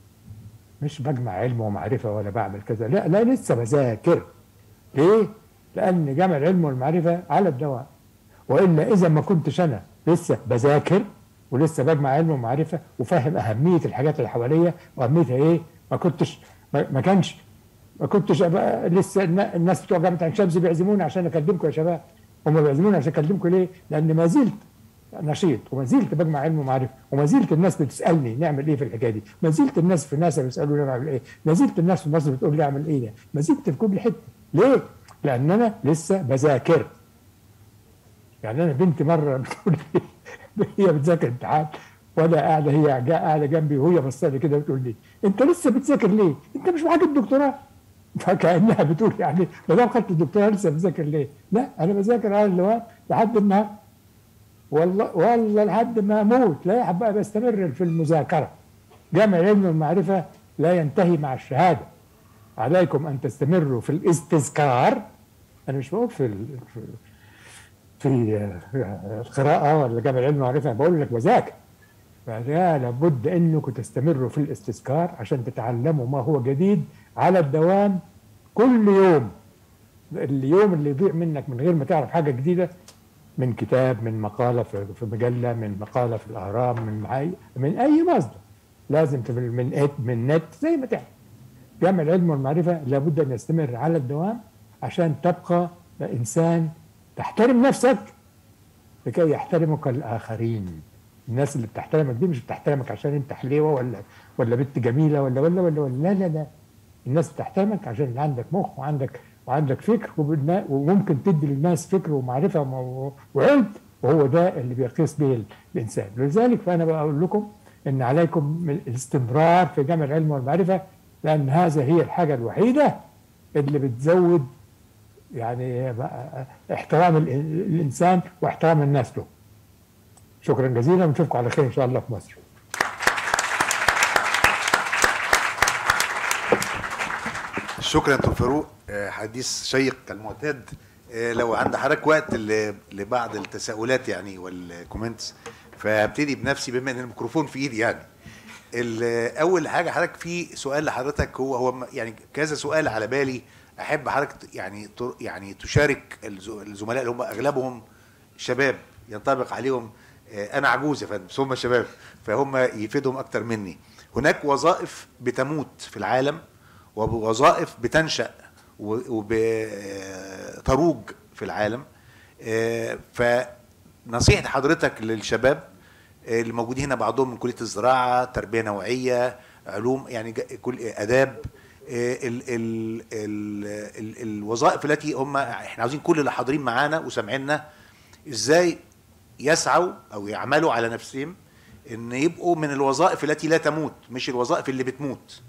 مش بجمع علم ومعرفه ولا بعمل كذا لا لا لسه بذاكر ليه؟ لان جمع العلم والمعرفه على الدوام والا اذا ما كنتش انا لسه بذاكر ولسه بجمع علم ومعرفه وفاهم اهميه الحاجات اللي حواليا واهميتها ايه ما كنتش ما ما كانش ما كنتش أبقى لسه النا- الناس بتوع جامعه عين شمس بيعزموني عشان اكلمكم يا شباب هم بيعزموني عشان اكلمكم ليه؟ لان ما زلت نشيط وما زلت بجمع علم ومعرفه وما زلت الناس بتسالني نعمل ايه في الحكايه دي ما زلت الناس في ناسا بيسالوني نعمل ايه ما زلت الناس في مصر بتقول لي اعمل ايه ما زلت في كل حته ليه لان انا لسه بذاكر يعني انا بنتي مره بتقول لي هي بتذاكر امتحان وانا قاعده هي جا- قاعده جنبي وهي بصت لي كده بتقول لي انت لسه بتذاكر ليه؟ انت مش معاك الدكتوراه؟ فكانها بتقول يعني ما دام خدت الدكتوراه لسه بذاكر ليه؟ لا انا بذاكر على اللواء لحد النهارده والله والله لحد ما اموت لا بقى بستمر في المذاكره جمع العلم والمعرفه لا ينتهي مع الشهاده عليكم ان تستمروا في الاستذكار انا مش بقول في ال- في في آه، القراءه ولا جمع العلم والمعرفه أنا بقول لك بذاكر فلا لابد انكم تستمروا في الاستذكار عشان تتعلموا ما هو جديد على الدوام كل يوم اليوم اللي يضيع منك من غير ما تعرف حاجه جديده من كتاب من مقاله في في مجله من مقاله في الاهرام من معي من اي مصدر لازم تبقى من إت من نت زي ما تعمل جمع العلم والمعرفه لابد ان يستمر على الدوام عشان تبقى انسان تحترم نفسك لكي يحترمك الاخرين الناس اللي بتحترمك دي مش بتحترمك عشان انت حليوه ولا ولا بنت جميله ولا ولا ولا, ولا لا لا لا الناس بتحترمك عشان عندك مخ وعندك وعندك فكر وبالنا- وممكن تدي للناس فكر ومعرفه وم- وعلم وهو ده اللي بيقيس به ال- الانسان لذلك فانا بقول لكم ان عليكم من الاستمرار في جمع العلم والمعرفه لان هذا هي الحاجه الوحيده اللي بتزود يعني احترام ال- الانسان واحترام الناس له شكرا جزيلا ونشوفكم على خير ان شاء الله في مصر شكرا دكتور فاروق آه، حديث شيق كالمعتاد آه، لو عند حضرتك وقت ل- لبعض التساؤلات يعني والكومنتس فابتدي بنفسي بما ان الميكروفون في ايدي يعني ال- اول حاجه حضرتك في سؤال لحضرتك هو هو م- يعني كذا سؤال على بالي احب حضرتك ت- يعني ت- يعني تشارك الز- الزملاء اللي هم اغلبهم شباب ينطبق عليهم آه، انا عجوز يا فندم بس هم شباب فهم يفيدهم اكتر مني هناك وظائف بتموت في العالم ووظائف بتنشأ وبتروج في العالم آه، فنصيحة حضرتك للشباب آه، اللي موجودين هنا بعضهم من كلية الزراعة تربية نوعية علوم يعني جا- كل آداب آه، ال ال ال ال الوظائف التي هم احنا عاوزين كل اللي حاضرين معانا وسامعيننا ازاي يسعوا او يعملوا على نفسهم ان يبقوا من الوظائف التي لا تموت مش الوظائف اللي بتموت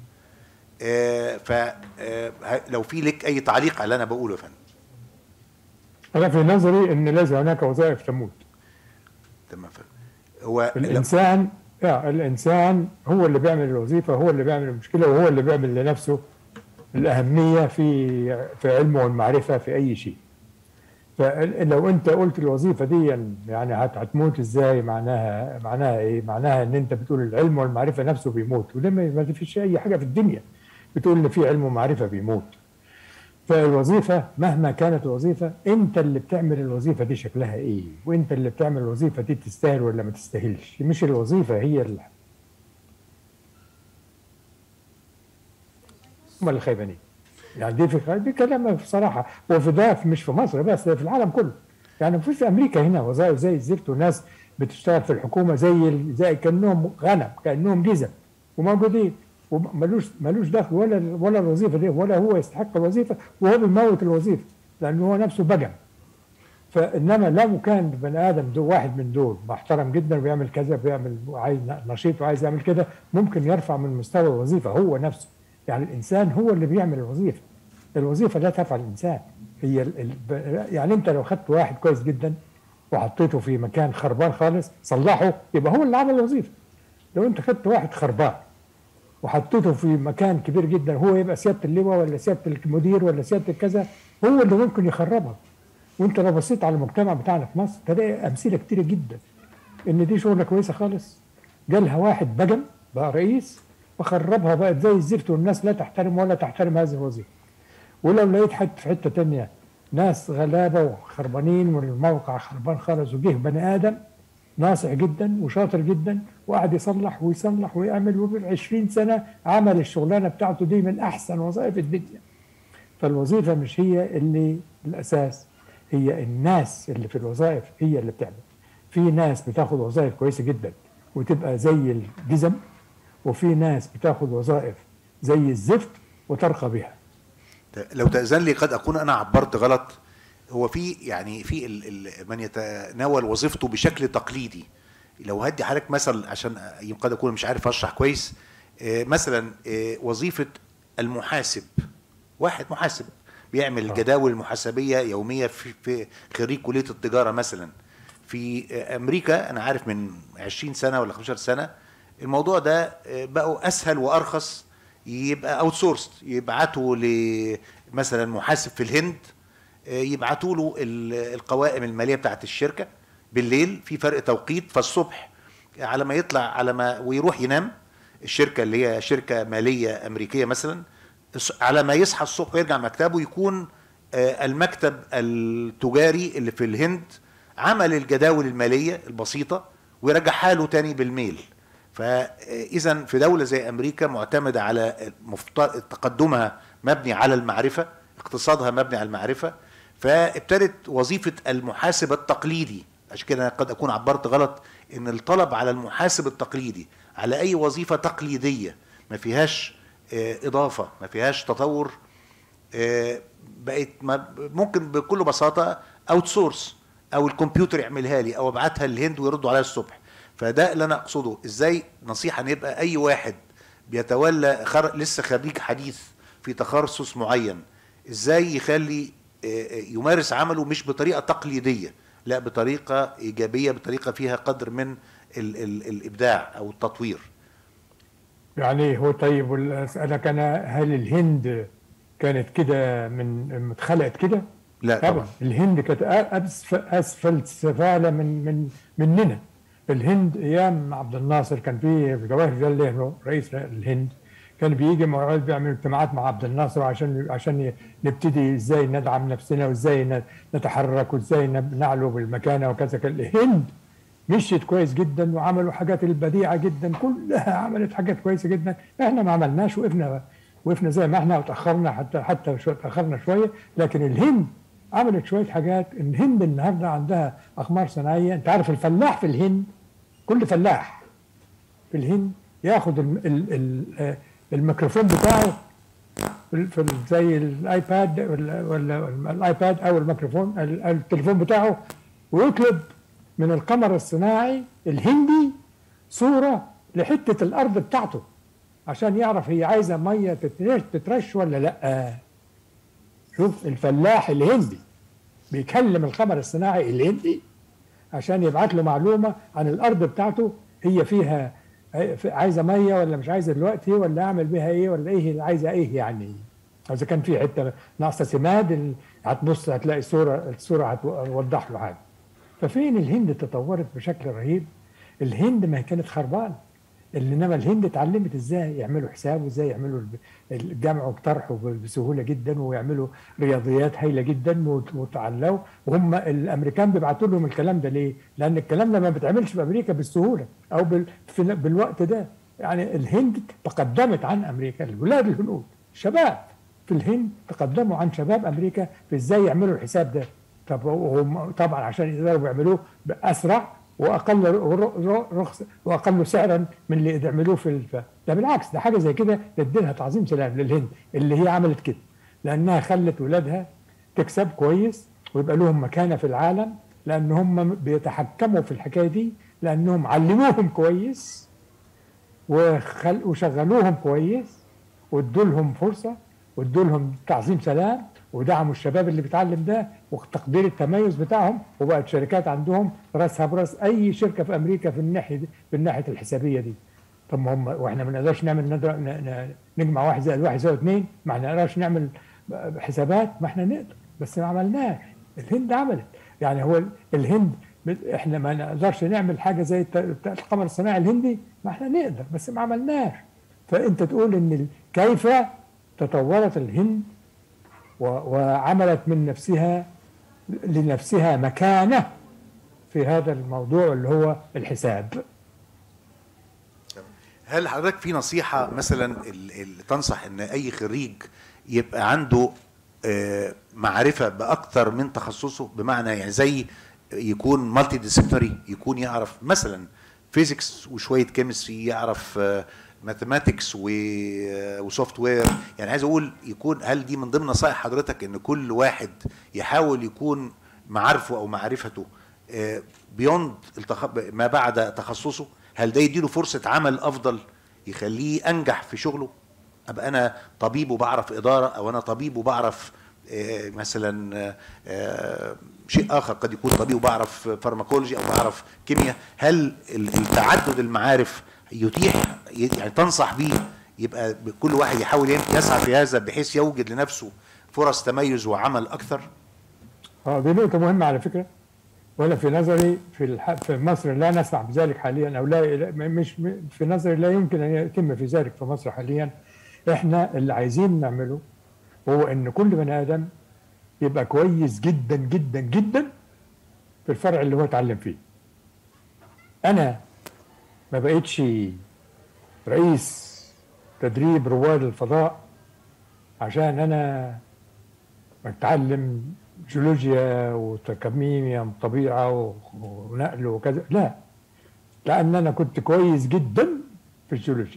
فلو في لك اي تعليق على اللي انا بقوله يا فندم انا في نظري ان ليس هناك وظائف تموت تمام يا فندم هو لو- الانسان لا الانسان هو اللي بيعمل الوظيفه هو اللي بيعمل المشكله وهو اللي بيعمل لنفسه الاهميه في في علمه والمعرفه في اي شيء فلو انت قلت الوظيفه دي يعني هت- هتموت ازاي معناها معناها ايه معناها ان انت بتقول العلم والمعرفه نفسه بيموت وده ما ما فيش اي حاجه في الدنيا بتقول ان في علم ومعرفه بيموت فالوظيفه مهما كانت الوظيفه انت اللي بتعمل الوظيفه دي شكلها ايه وانت اللي بتعمل الوظيفه دي تستاهل ولا ما تستاهلش مش الوظيفه هي ال... هم اللي خيبانين يعني دي فكره دي كلام بصراحه وفي ده مش في مصر بس ده في العالم كله يعني في في امريكا هنا وظائف زي الزفت وناس بتشتغل في الحكومه زي ال- زي كانهم غنم كانهم جزم وموجودين وملوش ملوش دخل ولا ولا الوظيفه دي ولا هو يستحق الوظيفه وهو بيموت الوظيفه لانه هو نفسه بجم فانما لو كان بني ادم دو واحد من دول محترم جدا وبيعمل كذا بيعمل عايز نشيط وعايز يعمل كده ممكن يرفع من مستوى الوظيفه هو نفسه يعني الانسان هو اللي بيعمل الوظيفه الوظيفه لا تفعل الانسان هي ال... ال... يعني انت لو خدت واحد كويس جدا وحطيته في مكان خربان خالص صلحه يبقى هو اللي عمل الوظيفه لو انت خدت واحد خربان وحطيته في مكان كبير جدا هو يبقى سياده اللواء ولا سياده المدير ولا سياده كذا هو اللي ممكن يخربها وانت لو بصيت على المجتمع بتاعنا في مصر تلاقي امثله كتيره جدا ان دي شغله كويسه خالص جالها واحد بجم بقى رئيس وخربها بقت زي الزفت والناس لا تحترم ولا تحترم هذه الوظيفه ولو لقيت حد في حته تانية ناس غلابه وخربانين والموقع خربان خالص وجه بني ادم ناصح جدا وشاطر جدا وقعد يصلح ويصلح ويعمل وفي 20 سنه عمل الشغلانه بتاعته دي من احسن وظائف الدنيا فالوظيفه مش هي اللي الاساس هي الناس اللي في الوظائف هي اللي بتعمل في ناس بتاخد وظائف كويسه جدا وتبقى زي الجزم وفي ناس بتاخد وظائف زي الزفت وترقى بها لو تأذن لي قد أكون أنا عبرت غلط هو في يعني في ال ال من يتناول وظيفته بشكل تقليدي لو هدي حضرتك مثل عشان قد أكون مش عارف أشرح كويس آه، مثلا آه، وظيفة المحاسب واحد محاسب بيعمل آه. الجداول المحاسبية يومية في, في خريج كلية التجارة مثلا في آه، أمريكا أنا عارف من 20 سنة ولا 15 سنة الموضوع ده آه، بقوا أسهل وأرخص يبقى اوت سورس يبعتوا لمثلا محاسب في الهند آه، يبعتوا له ال- القوائم الماليه بتاعت الشركه بالليل في فرق توقيت فالصبح على ما يطلع على ما ويروح ينام الشركه اللي هي شركه ماليه امريكيه مثلا الص- على ما يصحى الصبح ويرجع مكتبه يكون آه، المكتب التجاري اللي في الهند عمل الجداول الماليه البسيطه ويرجعها له تاني بالميل فاذا في دوله زي امريكا معتمده على مفت- تقدمها مبني على المعرفه اقتصادها مبني على المعرفه فابتدت وظيفه المحاسب التقليدي عشان كده أنا قد اكون عبرت غلط ان الطلب على المحاسب التقليدي على اي وظيفه تقليديه ما فيهاش آه، اضافه ما فيهاش تطور آه، بقت ما- ممكن بكل بساطه اوت سورس او الكمبيوتر يعملها لي او ابعتها للهند ويردوا عليها الصبح فده اللي انا اقصده ازاي نصيحه ان يبقى اي واحد بيتولى خر... لسه خريج حديث في تخصص معين ازاي يخلي آه، آه، يمارس عمله مش بطريقه تقليديه لا بطريقه ايجابيه بطريقه فيها قدر من ال... ال... الابداع او التطوير يعني هو طيب ولا اسالك انا هل الهند كانت كده من اتخلقت كده؟ لا طبعا الهند كانت أسف- اسفل سفاله من من مننا الهند ايام عبد الناصر كان في جواهر جلال نهرو رئيس الهند كان بيجي مرات بيعمل اجتماعات مع عبد الناصر عشان عشان نبتدي ازاي ندعم نفسنا وازاي ن- نتحرك وازاي نب- نعلو بالمكانه وكذا كان الهند مشيت كويس جدا وعملوا حاجات البديعه جدا كلها عملت حاجات كويسه جدا احنا ما عملناش وقفنا وقفنا زي ما احنا وتاخرنا حتى حتى شويه تاخرنا شويه لكن الهند عملت شويه حاجات الهند النهارده عندها اقمار صناعيه انت عارف الفلاح في الهند كل فلاح في الهند ياخد ال ال ال آه، الميكروفون بتاعه في ال- في ال- زي الايباد ولا, ولا الايباد او الميكروفون ال- التليفون بتاعه ويطلب من القمر الصناعي الهندي صوره لحته الارض بتاعته عشان يعرف هي عايزه ميه تترش, تترش ولا لا شوف الفلاح الهندي بيكلم القمر الصناعي الهندي عشان يبعت له معلومه عن الارض بتاعته هي فيها عايزه ميه ولا مش عايزه دلوقتي ولا اعمل بيها ايه ولا ايه اللي عايزه ايه يعني اذا كان في حته ناقصه سماد ال- هتبص هتلاقي صوره الصوره هتوضح له حاجه ففين الهند تطورت بشكل رهيب الهند ما هي كانت خربانه انما الهند اتعلمت ازاي يعملوا حساب وازاي يعملوا الب- الجمع وطرحه بسهوله جدا ويعملوا رياضيات هايله جدا وت- وتعلوا وهم الامريكان بيبعتوا لهم الكلام ده ليه؟ لان الكلام ده ما بيتعملش في امريكا بالسهوله او بال في بالوقت ده يعني الهند تقدمت عن امريكا الولاد الهنود شباب في الهند تقدموا عن شباب امريكا في ازاي يعملوا الحساب ده طب وهم طبعا عشان يقدروا يعملوه باسرع واقل ر- ر- رخص واقل سعرا من اللي يعملوه في الف... ده بالعكس ده حاجه زي كده تديلها تعظيم سلام للهند اللي هي عملت كده لانها خلت ولادها تكسب كويس ويبقى لهم مكانه في العالم لان هم بيتحكموا في الحكايه دي لانهم علموهم كويس وخل... وشغلوهم كويس وادوا لهم فرصه وادوا لهم تعظيم سلام ودعموا الشباب اللي بيتعلم ده وتقدير التميز بتاعهم وبقت شركات عندهم راسها براس اي شركه في امريكا في الناحيه دي في الناحيه الحسابيه دي طب ما هم واحنا ما نقدرش نعمل ندر... ن... ن... نجمع واحد زائد واحد يساوي اثنين ما احنا نقدرش نعمل حسابات ما احنا نقدر بس ما عملناش الهند عملت يعني هو الهند احنا ما نقدرش نعمل حاجه زي الت- القمر الصناعي الهندي ما احنا نقدر بس ما عملناش فانت تقول ان ال- كيف تطورت الهند و- وعملت من نفسها لنفسها مكانه في هذا الموضوع اللي هو الحساب هل حضرتك في نصيحة مثلا اللي تنصح ان اي خريج يبقى عنده آه، معرفة باكتر من تخصصه بمعنى يعني زي يكون مالتي ديسيبلينري يكون يعرف مثلا فيزيكس وشوية كيمستري يعرف ماثيماتكس وسوفت وير يعني عايز اقول يكون هل دي من ضمن نصائح حضرتك ان كل واحد يحاول يكون معارفه او معرفته بيوند ما بعد تخصصه هل ده يديله فرصة عمل أفضل يخليه أنجح في شغله أبقى أنا طبيب وبعرف إدارة أو أنا طبيب وبعرف آه، مثلا آه، آه، شيء آخر قد يكون طبيب وبعرف فارماكولوجي أو بعرف كيمياء هل ال- التعدد المعارف يتيح يعني تنصح بيه يبقى كل واحد يحاول يسعى في هذا بحيث يوجد لنفسه فرص تميز وعمل أكثر اه دي نقطة مهمة على فكرة وأنا في نظري في الح... في مصر لا نسمع بذلك حاليا أو لا لا- مش م- في نظري لا يمكن أن يتم في ذلك في مصر حاليا إحنا اللي عايزين نعمله هو إن كل بني آدم يبقى كويس جدا جدا جدا في الفرع اللي هو اتعلم فيه. أنا ما بقيتش رئيس تدريب رواد الفضاء عشان أنا بتعلم جيولوجيا وكيمياء طبيعة و- ونقل وكذا لا لأن أنا كنت كويس جدا في الجيولوجيا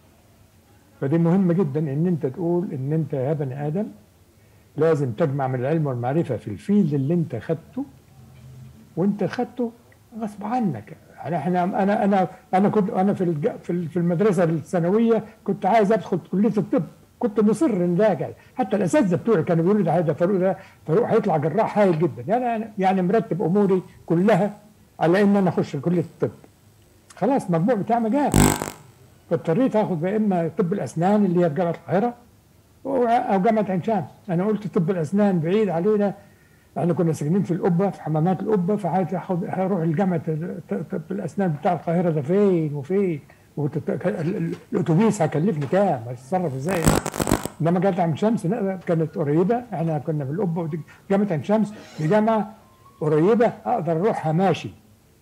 فدي مهمة جدا إن أنت تقول إن أنت يا بني آدم لازم تجمع من العلم والمعرفة في الفيلد اللي أنت خدته وأنت خدته غصب عنك يعني احنا انا انا انا كنت انا في الج- في ال- في المدرسه الثانويه كنت عايز ادخل كليه الطب كنت مصر ان ده جاي. حتى الاساتذه بتوعي كانوا بيقولوا لي ده فاروق ده فاروق هيطلع جراح هايل جدا يعني أنا- يعني مرتب اموري كلها على ان انا اخش كليه الطب خلاص المجموع بتاعي ما جاب فاضطريت اخد يا اما طب الاسنان اللي هي في جامعه القاهره او أو جامعه عين شمس انا قلت طب الاسنان بعيد علينا احنا كنا ساكنين في القبه في حمامات القبه فعايز اخد هروح لجامعه طب الاسنان بتاع القاهره ده فين وفين وتت- ال- ال- الاتوبيس هيكلفني كام هتصرف ازاي انما جامعه عين شمس لا، كانت قريبه احنا كنا في القبه ودي جامعه عين شمس دي جامعه قريبه اقدر اروحها ماشي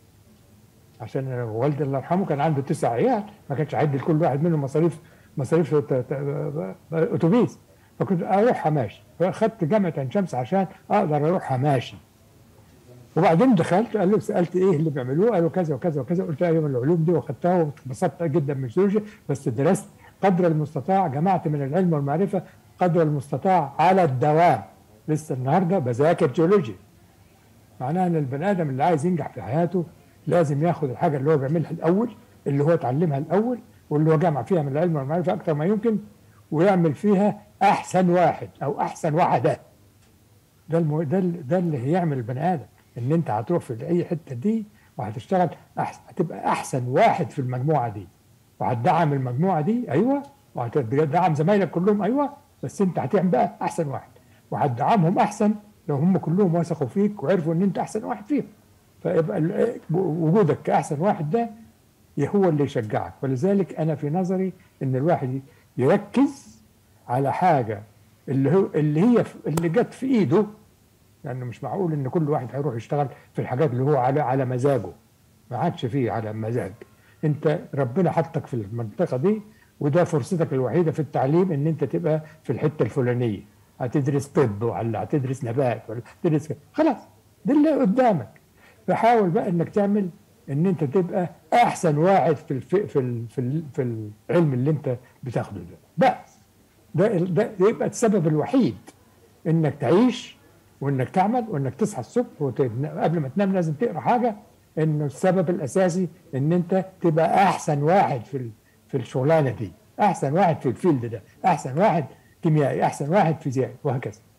عشان والدي الله يرحمه كان عنده تسع عيال ما كانش هيدي لكل واحد منهم مصاريف مصاريف ت- ت- اتوبيس فكنت اروحها ماشي فاخدت جامعه عين شمس عشان اقدر اروحها ماشي وبعدين دخلت قال له سالت ايه اللي بيعملوه قالوا كذا وكذا وكذا قلت ايوه من العلوم دي واخدتها واتبسطت جدا من الجيولوجيا بس درست قدر المستطاع جمعت من العلم والمعرفه قدر المستطاع على الدوام لسه النهارده بذاكر جيولوجيا معناها ان البني ادم اللي عايز ينجح في حياته لازم ياخد الحاجه اللي هو بيعملها الاول اللي هو اتعلمها الاول واللي هو جمع فيها من العلم والمعرفه اكثر ما يمكن ويعمل فيها احسن واحد او احسن واحده ده المو... ده, ال- ده اللي هيعمل البني ادم ان انت هتروح في اي حته دي وهتشتغل أحسن هتبقى احسن واحد في المجموعه دي وهتدعم المجموعه دي ايوه وهتدعم زمايلك كلهم ايوه بس انت هتعمل بقى احسن واحد وهتدعمهم احسن لو هم كلهم وثقوا فيك وعرفوا ان انت احسن واحد فيهم فيبقى ال- وجودك كاحسن واحد ده هو اللي يشجعك ولذلك انا في نظري ان الواحد يركز على حاجه اللي هو اللي هي اللي جت في ايده لانه مش معقول ان كل واحد هيروح يشتغل في الحاجات اللي هو على على مزاجه ما عادش فيه على مزاج انت ربنا حطك في المنطقه دي وده فرصتك الوحيده في التعليم ان انت تبقى في الحته الفلانيه هتدرس طب ولا هتدرس نبات ولا تدرس خلاص ده اللي قدامك فحاول بقى انك تعمل ان انت تبقى احسن واحد في الف... في ال... في, ال... في العلم اللي انت بتاخده ده بس ده ده يبقى السبب الوحيد انك تعيش وانك تعمل وانك تصحى الصبح وقبل ما تنام لازم تقرا حاجه انه السبب الاساسي ان انت تبقى احسن واحد في ال... في الشغلانه دي احسن واحد في الفيلد ده احسن واحد كيميائي احسن واحد فيزيائي وهكذا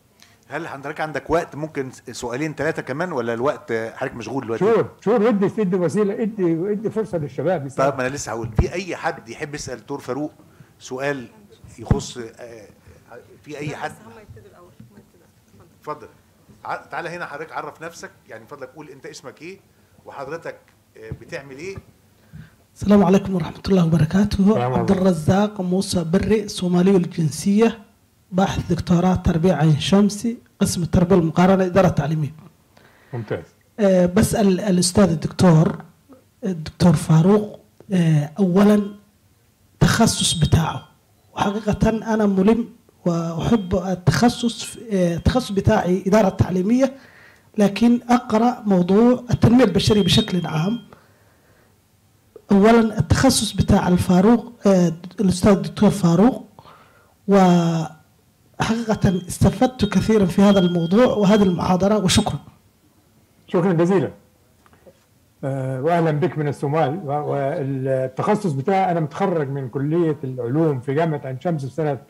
هل حضرتك عندك وقت ممكن سؤالين ثلاثه كمان ولا الوقت آه، حضرتك مشغول دلوقتي شور شور ادي ادي وسيله ادي ادي فرصه للشباب يسألوا. طيب ما انا لسه هقول في اي حد يحب يسال دكتور فاروق سؤال يخص آه، في اي حد بس هم يبتدوا الاول هم يبتدوا. اتفضل. اتفضل ع- تعالى هنا حضرتك عرف نفسك يعني فضلك قول انت اسمك ايه وحضرتك آه، بتعمل ايه السلام عليكم ورحمة الله وبركاته السلام عبد عليكم. الرزاق موسى بري صومالي الجنسية باحث دكتوراه تربية عين شمسي قسم التربية المقارنة إدارة تعليمية ممتاز أه بسأل الأستاذ الدكتور الدكتور فاروق أه أولا التخصص بتاعه وحقيقة أنا ملم وأحب التخصص في- آه، التخصص بتاعي إدارة تعليمية لكن أقرأ موضوع التنمية البشرية بشكل عام اولا التخصص بتاع الفاروق آه، الاستاذ الدكتور فاروق وحقيقه استفدت كثيرا في هذا الموضوع وهذه المحاضره وشكرا شكرا جزيلا آه، واهلا بك من الصومال و- والتخصص بتاعي انا متخرج من كليه العلوم في جامعه عين شمس في سنه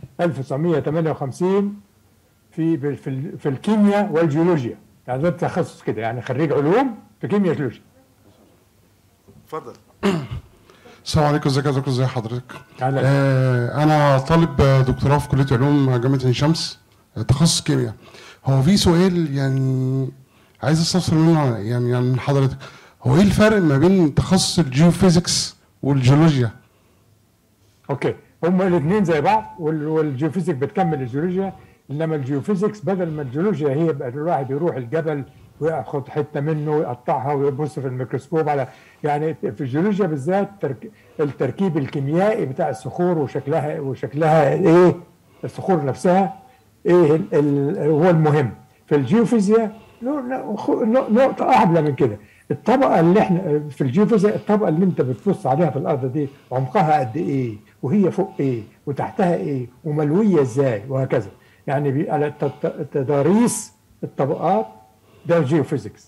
1958 في في ال- في الكيمياء والجيولوجيا يعني ده تخصص كده يعني خريج علوم في كيمياء وجيولوجيا اتفضل السلام عليكم ازيك يا دكتور ازي حضرتك أهلا. آه انا طالب دكتوراه في كليه علوم جامعه عين شمس آه، تخصص كيمياء هو في سؤال يعني عايز استفسر منه يعني عن حضرتك هو ايه الفرق ما بين تخصص الجيوفيزيكس والجيولوجيا اوكي هما الاثنين زي بعض وال- والجيوفيزيك بتكمل الجيولوجيا انما الجيوفيزيكس بدل ما الجيولوجيا هي يبقى الواحد يروح الجبل وياخد حته منه ويقطعها ويبص في الميكروسكوب على يعني في الجيولوجيا بالذات ترك التركيب الكيميائي بتاع الصخور وشكلها وشكلها ايه الصخور نفسها ايه ال- ال- هو المهم في الجيوفيزياء نو- نو- خ- نو- نقطة أعلى من كده الطبقة اللي احنا في الجيوفيزياء الطبقة اللي انت بتبص عليها في الأرض دي عمقها قد إيه وهي فوق إيه وتحتها إيه وملوية إزاي وهكذا يعني بي- على الت- تضاريس الطبقات ده الجيوفيزيكس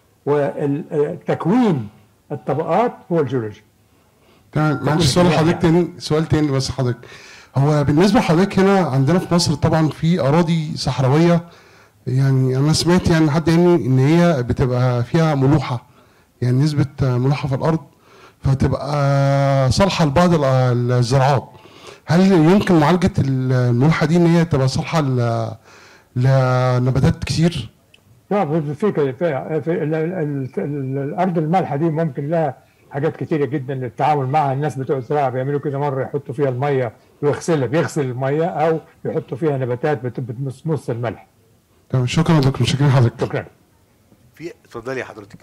وتكوين الطبقات هو الجيولوجيا تمام معلش سؤال لحضرتك تاني سؤال تاني بس حضرتك هو بالنسبه لحضرتك هنا عندنا في مصر طبعا في اراضي صحراويه يعني انا سمعت يعني حد قال لي ان هي بتبقى فيها ملوحه يعني نسبه ملوحه في الارض فتبقى صالحه لبعض ال- الزراعات هل يمكن معالجه الملوحه دي ان هي تبقى صالحه ل- لنباتات كتير؟ لا في في في, في ال- ال- ال- الارض المالحه دي ممكن لها حاجات كتيره جدا للتعامل معها الناس بتوع الزراعه بيعملوا كده مره يحطوا فيها الميه ويغسلها بيغسل الميه او يحطوا فيها نباتات بت- بتمص الملح تمام شكرا يا دكتور شكرا لحضرتك شكرا في اتفضلي يا حضرتك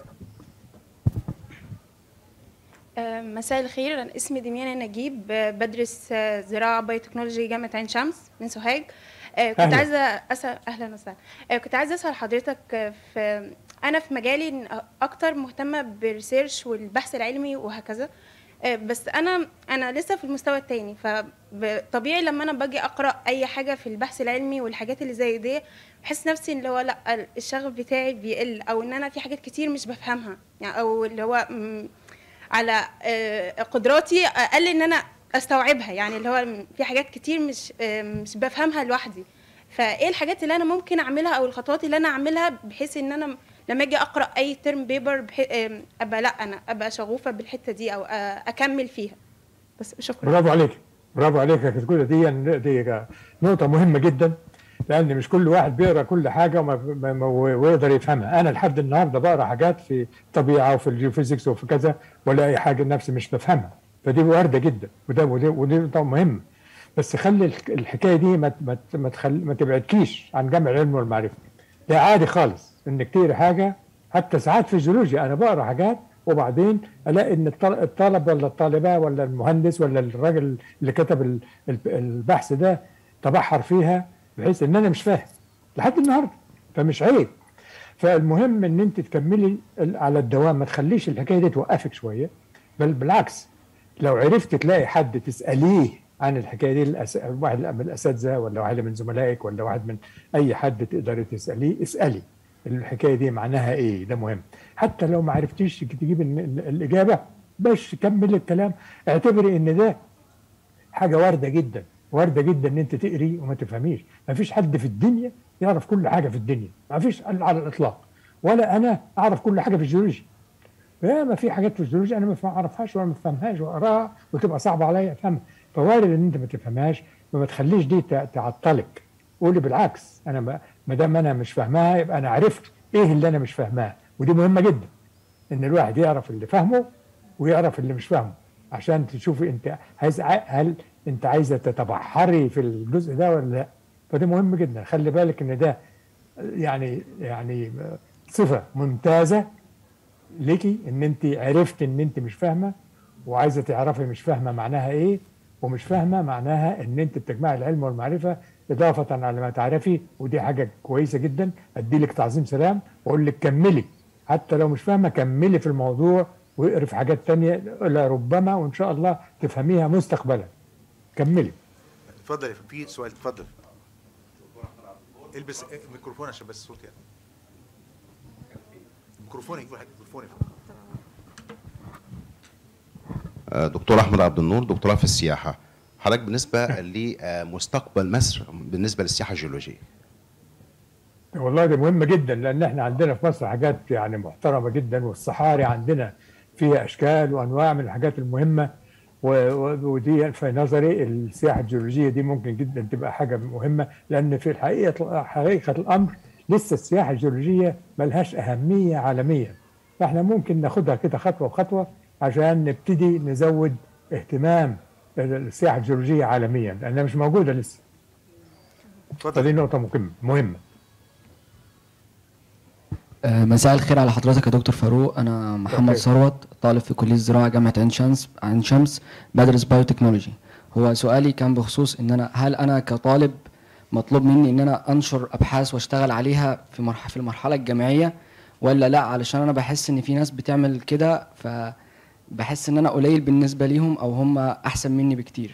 آه، مساء الخير انا اسمي دميانة نجيب آه، بدرس آه، زراعة بايوتكنولوجي جامعة عين شمس من سوهاج آه، كنت أهلا. عايزة أسأل أهلا وسهلا آه، كنت عايزة أسأل حضرتك آه، في أنا في مجالي إن أكتر مهتمة بالريسيرش والبحث العلمي وهكذا آه، بس أنا أنا لسه في المستوى التاني فطبيعي لما أنا باجي أقرأ أي حاجة في البحث العلمي والحاجات اللي زي دي بحس نفسي اللي هو لا الشغف بتاعي بيقل أو إن أنا في حاجات كتير مش بفهمها يعني أو اللي هو م- على آه، قدراتي اقل ان انا استوعبها يعني اللي هو في حاجات كتير مش آه، مش بفهمها لوحدي فايه الحاجات اللي انا ممكن اعملها او الخطوات اللي انا اعملها بحيث ان انا لما اجي اقرا اي ترم بيبر ابقى لا انا ابقى شغوفه بالحته دي او آه، اكمل فيها بس شكرا برافو عليك برافو عليك يا كتكوتة دي دي نقطة مهمة جدا لأن مش كل واحد بيقرا كل حاجة وما ما- ما- ويقدر يفهمها، أنا لحد النهاردة بقرا حاجات في الطبيعة وفي الجيوفيزيكس وفي كذا ولا أي حاجة نفسي مش بفهمها، فدي واردة جدا وده ودي, ودي نقطة مهمة بس خلي الح- الحكاية دي ما ما ما, تخل ما تبعدكيش عن جمع العلم والمعرفة. ده عادي خالص إنك تقرا حاجة حتى ساعات في الجيولوجيا أنا بقرا حاجات وبعدين الاقي ان الطل- الطالب ولا الطالبه ولا المهندس ولا الراجل اللي كتب ال- ال- البحث ده تبحر فيها بحيث ان انا مش فاهم لحد النهارده فمش عيب فالمهم ان انت تكملي ال- على الدوام ما تخليش الحكايه دي توقفك شويه بل بالعكس لو عرفت تلاقي حد تساليه عن الحكايه دي الأس... واحد من الاساتذه ولا واحد من زملائك ولا واحد من اي حد تقدري تساليه اسالي الحكايه دي معناها ايه ده مهم حتى لو ما عرفتيش تجيب ال- ال- الاجابه باش كمل الكلام اعتبري ان ده حاجه وارده جدا وارده جدا ان انت تقري وما تفهميش ما فيش حد في الدنيا يعرف كل حاجه في الدنيا ما فيش على الاطلاق ولا انا اعرف كل حاجه في الجيولوجيا يا ما في حاجات في الجيولوجيا انا ما اعرفهاش ولا ما بفهمهاش واقراها وتبقى صعبه عليا افهمها فوارد ان انت ما تفهمهاش ما تخليش دي تع- تعطلك قولي بالعكس انا ما- ما دام انا مش فاهمها يبقى انا عرفت ايه اللي انا مش فاهماه ودي مهمه جدا ان الواحد يعرف اللي فاهمه ويعرف اللي مش فاهمه عشان تشوفي انت عايز هل انت عايزه تتبحري في الجزء ده ولا لا فده مهم جدا خلي بالك ان ده يعني يعني صفه ممتازه ليكي ان انت عرفت ان انت مش فاهمه وعايزه تعرفي مش فاهمه معناها ايه ومش فاهمه معناها ان انت بتجمعي العلم والمعرفه اضافه على ما تعرفي ودي حاجه كويسه جدا ادي لك تعظيم سلام واقول لك كملي حتى لو مش فاهمه كملي في الموضوع واقري في حاجات تانية لربما وان شاء الله تفهميها مستقبلا كملي اتفضل يا فندم. في سؤال اتفضل البس الميكروفون عشان بس الصوت يعني الميكروفون يجيب الميكروفون يا فندم. آه، دكتور احمد عبد النور دكتوراه في السياحه حضرتك بالنسبه لمستقبل مصر بالنسبه للسياحه الجيولوجيه والله دي مهمة جدا لأن احنا عندنا في مصر حاجات يعني محترمة جدا والصحاري عندنا فيها أشكال وأنواع من الحاجات المهمة و- و- ودي في نظري السياحة الجيولوجية دي ممكن جدا تبقى حاجة مهمة لأن في الحقيقة حقيقة الأمر لسه السياحة الجيولوجية ملهاش أهمية عالميا فاحنا ممكن ناخدها كده خطوة بخطوة عشان نبتدي نزود اهتمام السياحة الجيولوجية عالميا لأنها مش موجودة لسه اتفضل فدي نقطة مهمة مهمة آه، مساء الخير على حضرتك يا دكتور فاروق انا محمد بخير. ثروت طالب في كليه الزراعه جامعه عين شمس عين شمس بدرس بايوتكنولوجي هو سؤالي كان بخصوص ان انا هل انا كطالب مطلوب مني ان انا انشر ابحاث واشتغل عليها في مرح في المرحله الجامعيه ولا لا علشان انا بحس ان في ناس بتعمل كده فبحس ان انا قليل بالنسبه ليهم او هم احسن مني بكتير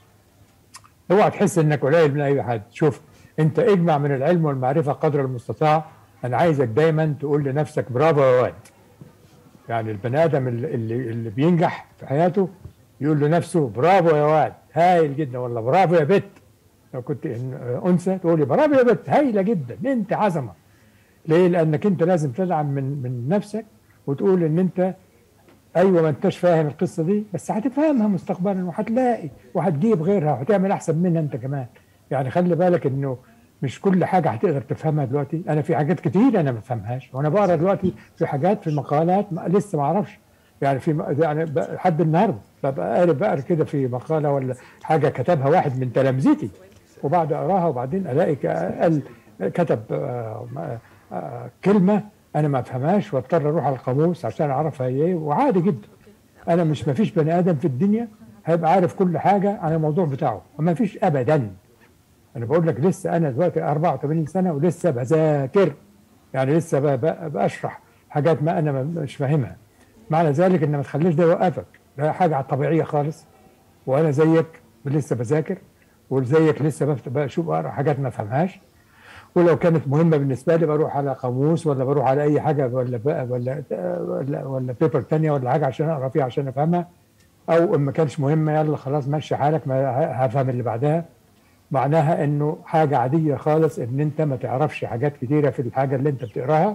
اوعى تحس انك قليل من اي حد شوف انت اجمع من العلم والمعرفه قدر المستطاع انا عايزك دايما تقول لنفسك برافو يا واد يعني البني ادم اللي, اللي, اللي بينجح في حياته يقول لنفسه برافو يا واد هايل جدا ولا برافو يا بت لو كنت إن- انثى تقولي برافو يا بت هايله جدا انت عظمه ليه لانك انت لازم تدعم من من نفسك وتقول ان انت ايوه ما انتش فاهم القصه دي بس هتفهمها مستقبلا وهتلاقي وهتجيب غيرها وهتعمل احسن منها انت كمان يعني خلي بالك انه مش كل حاجه هتقدر تفهمها دلوقتي انا في حاجات كتير انا ما بفهمهاش وانا بقرا دلوقتي في حاجات في مقالات ما لسه ما اعرفش يعني في م- يعني ب- لحد النهارده ببقى قاري بقرا كده في مقاله ولا حاجه كتبها واحد من تلامذتي وبعد اقراها وبعدين الاقي ك- قال كتب آه، آه، آه، كلمه انا ما افهمهاش واضطر اروح على القاموس عشان اعرفها هي ايه وعادي جدا انا مش ما فيش بني ادم في الدنيا هيبقى عارف كل حاجه عن الموضوع بتاعه ما فيش ابدا انا بقول لك لسه انا دلوقتي 84 سنه ولسه بذاكر يعني لسه ب- ب- بشرح حاجات ما انا م- مش فاهمها معنى ذلك ان ما تخليش ده يوقفك ده حاجه طبيعيه خالص وانا زيك لسه بذاكر وزيك لسه بفت- بشوف اقرا حاجات ما افهمهاش ولو كانت مهمه بالنسبه لي بروح على قاموس ولا بروح على اي حاجه ولا بقى ولا ولا, ولا بيبر تانية ولا حاجه عشان اقرا فيها عشان افهمها او ان ما كانش مهمه يلا خلاص مشي حالك ما ه- هفهم اللي بعدها معناها انه حاجه عاديه خالص ان انت ما تعرفش حاجات كتيره في الحاجه اللي انت بتقراها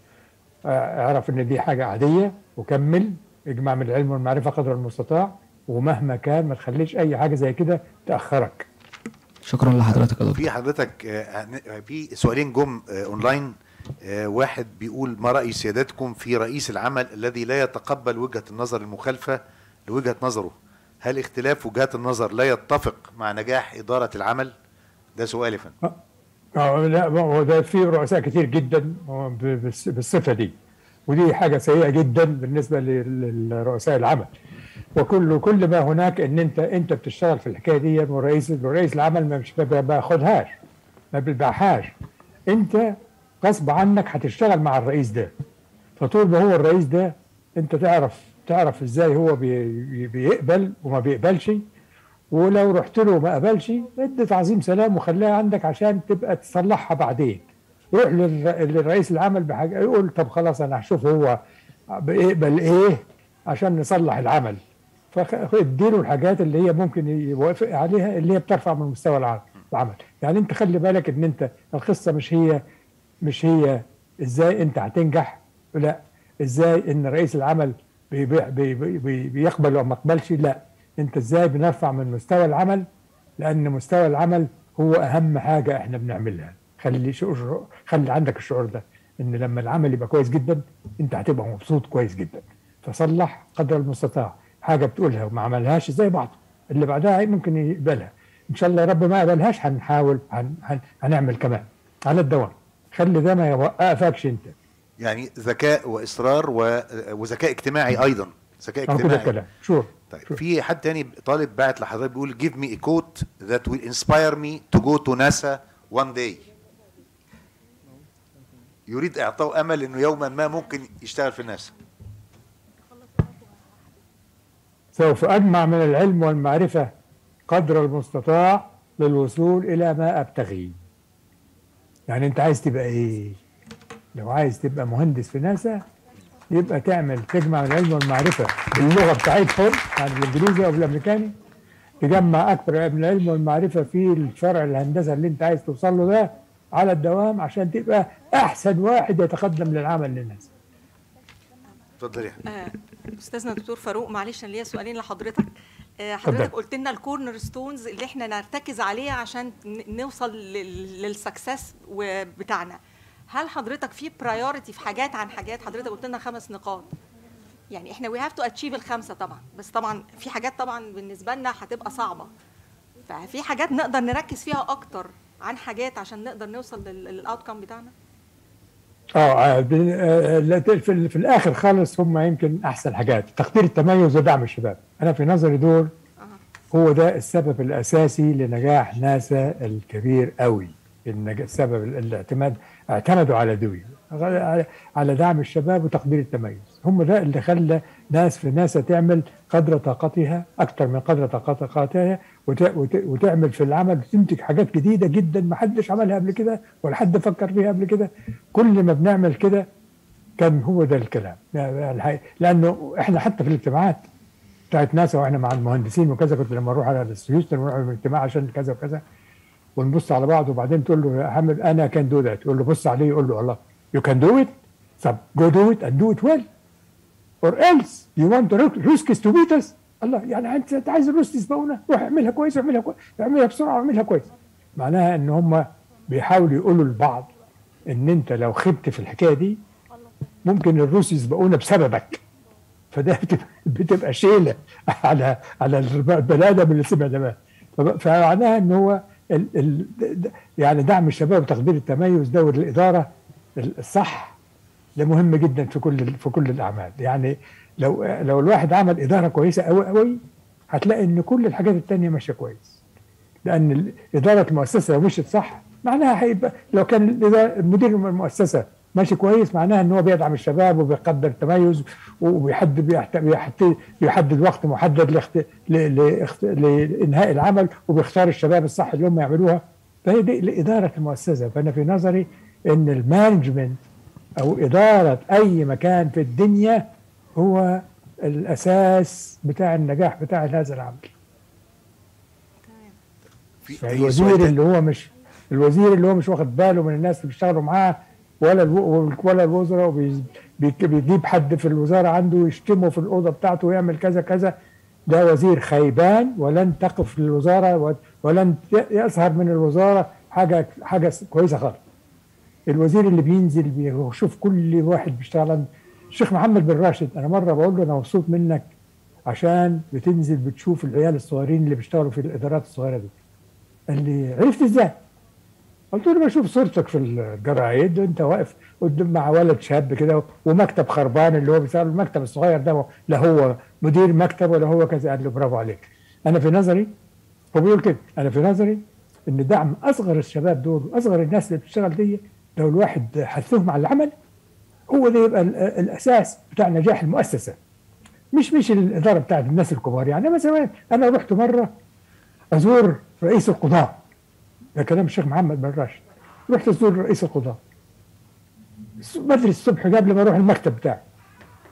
آه، اعرف ان دي حاجه عاديه وكمل اجمع من العلم والمعرفه قدر المستطاع ومهما كان ما تخليش اي حاجه زي كده تاخرك شكرا لحضرتك يا دكتور في حضرتك آه، هن- في سؤالين جم آه، اونلاين آه، واحد بيقول ما رأي سيادتكم في رئيس العمل الذي لا يتقبل وجهة النظر المخالفة لوجهة نظره هل اختلاف وجهات النظر لا يتفق مع نجاح إدارة العمل ده سؤال يا فندم اه لا ما هو ده في رؤساء كتير جدا ب- بالس- بالصفه دي ودي حاجه سيئه جدا بالنسبه لل- لرؤساء العمل وكل كل ما هناك ان انت انت بتشتغل في الحكايه دي ورئيس رئيس العمل ما مش ما باخدهاش ما بيبيعهاش انت غصب عنك هتشتغل مع الرئيس ده فطول ما هو الرئيس ده انت تعرف تعرف ازاي هو بي- بيقبل وما بيقبلش ولو رحت له ما قبلش ادي تعظيم سلام وخليها عندك عشان تبقى تصلحها بعدين روح للر- للرئيس العمل بحاجه يقول طب خلاص انا هشوف هو بيقبل ايه عشان نصلح العمل فاديله الحاجات اللي هي ممكن يوافق عليها اللي هي بترفع من مستوى العمل العمل يعني انت خلي بالك ان انت القصه مش هي مش هي ازاي انت هتنجح لا ازاي ان رئيس العمل بيبيع بي بي بي بيقبل وما يقبلش لا انت ازاي بنرفع من مستوى العمل لان مستوى العمل هو اهم حاجه احنا بنعملها خلي شعور خلي عندك الشعور ده ان لما العمل يبقى كويس جدا انت هتبقى مبسوط كويس جدا فصلح قدر المستطاع حاجه بتقولها وما عملهاش زي بعض اللي بعدها ممكن يقبلها ان شاء الله يا رب ما يقبلهاش هنحاول هن هن هنعمل كمان على الدوام خلي ده ما يوقفكش انت يعني ذكاء واصرار و- وذكاء اجتماعي ايضا ذكاء أهو كده اجتماعي الكلام شور طيب في حد تاني طالب بعت لحضرتك بيقول give me a quote that will inspire me to go to NASA one day يريد اعطاء امل انه يوما ما ممكن يشتغل في ناسا سوف أجمع من العلم والمعرفة قدر المستطاع للوصول إلى ما أبتغيه يعني أنت عايز تبقى إيه لو عايز تبقى مهندس في ناسا يبقى تعمل تجمع من العلم والمعرفة باللغة بتاعتهم يعني بالإنجليزي أو بالأمريكاني تجمع أكثر من العلم والمعرفة في الفرع الهندسة اللي أنت عايز توصل له ده على الدوام عشان تبقى أحسن واحد يتقدم للعمل للناس اتفضل يا آه، استاذنا دكتور فاروق معلش انا ليا سؤالين لحضرتك آه، حضرتك اتفضل. قلت لنا الكورنر ستونز اللي احنا نرتكز عليها عشان ن- نوصل للسكسس بتاعنا هل حضرتك في برايورتي في حاجات عن حاجات حضرتك قلت لنا خمس نقاط يعني احنا وي هاف تو اتشيف الخمسه طبعا بس طبعا في حاجات طبعا بالنسبه لنا هتبقى صعبه ففي حاجات نقدر نركز فيها اكتر عن حاجات عشان نقدر نوصل للاوتكم بتاعنا اه آه، ب- آه، لا، في, ال- في الاخر خالص هم يمكن احسن حاجات تقدير التميز ودعم الشباب انا في نظري دول هو ده السبب الاساسي لنجاح ناسا الكبير قوي النج- السبب ال- الاعتماد اعتمدوا على دوي على- على دعم الشباب وتقدير التميز هم ده اللي خلى ناس في ناسا تعمل قدر طاقتها اكثر من قدر طاقت- طاقتها وت- وت- وتعمل في العمل تنتج حاجات جديده جدا ما حدش عملها قبل كده ولا حد فكر فيها قبل كده كل ما بنعمل كده كان هو ده الكلام يعني الحقيقة- لانه احنا حتى في الاجتماعات بتاعت ناسا واحنا مع المهندسين وكذا كنت لما اروح على هيوستن ونروح الاجتماع عشان كذا وكذا ونبص على بعض وبعدين تقول له يا حامد انا كان دو ذات تقول له بص عليه يقول له الله يو كان دو ات طب جو دو ات اند دو ات ويل اور ايلس يو ونت روسكس تو بيت اس الله يعني انت انت عايز الروس يسبقونا روح اعملها كويس واعملها كويس اعملها بسرعه واعملها كويس معناها ان هم بيحاولوا يقولوا لبعض ان انت لو خبت في الحكايه دي ممكن الروس يسبقونا بسببك فده بتبقى, بتبقى شيله على على البني ادم اللي سمع ده فب- فمعناها ان هو ال ال د- يعني دعم الشباب وتقدير التميز ده والاداره الصح ده مهم جدا في كل في كل الاعمال يعني لو لو الواحد عمل اداره كويسه قوي قوي هتلاقي ان كل الحاجات التانية ماشيه كويس لان ال- اداره المؤسسه لو مشيت صح معناها هيبقى لو كان الإدارة- مدير المؤسسه ماشي كويس معناها ان هو بيدعم الشباب وبيقدر التميز وبيحدد بيحت- بيحت- بيحدد وقت محدد لاخت... ل... لاخت... لانهاء العمل وبيختار الشباب الصح اللي هم يعملوها فهي دي لاداره المؤسسه فانا في نظري ان المانجمنت او اداره اي مكان في الدنيا هو الاساس بتاع النجاح بتاع هذا العمل في أي فالوزير سؤال تاني؟ اللي هو مش الوزير اللي هو مش واخد باله من الناس اللي بيشتغلوا معاه ولا الو... ولا الوزراء وبي- بي- بيجيب حد في الوزاره عنده يشتمه في الاوضه بتاعته ويعمل كذا كذا ده وزير خيبان ولن تقف للوزاره و- ولن ي- يظهر من الوزاره حاجه حاجه كويسه خالص. الوزير اللي بينزل بيشوف كل واحد بيشتغل عند الشيخ محمد بن راشد انا مره بقول له انا مبسوط منك عشان بتنزل بتشوف العيال الصغيرين اللي بيشتغلوا في الادارات الصغيره دي. قال لي عرفت ازاي؟ قلت له بشوف صورتك في الجرايد وانت واقف قدام مع ولد شاب كده ومكتب خربان اللي هو بيشتغل المكتب الصغير ده لا هو مدير مكتب ولا هو كذا قال له برافو عليك انا في نظري هو بيقول كده انا في نظري ان دعم اصغر الشباب دول واصغر الناس اللي بتشتغل دي لو الواحد حثهم على العمل هو ده يبقى ال- الاساس بتاع نجاح المؤسسه مش مش الاداره بتاعت الناس الكبار يعني مثلا انا رحت مره ازور رئيس القضاه ده كلام الشيخ محمد بن راشد رحت ازور رئيس القضاه بدري الصبح قبل ما اروح المكتب بتاعي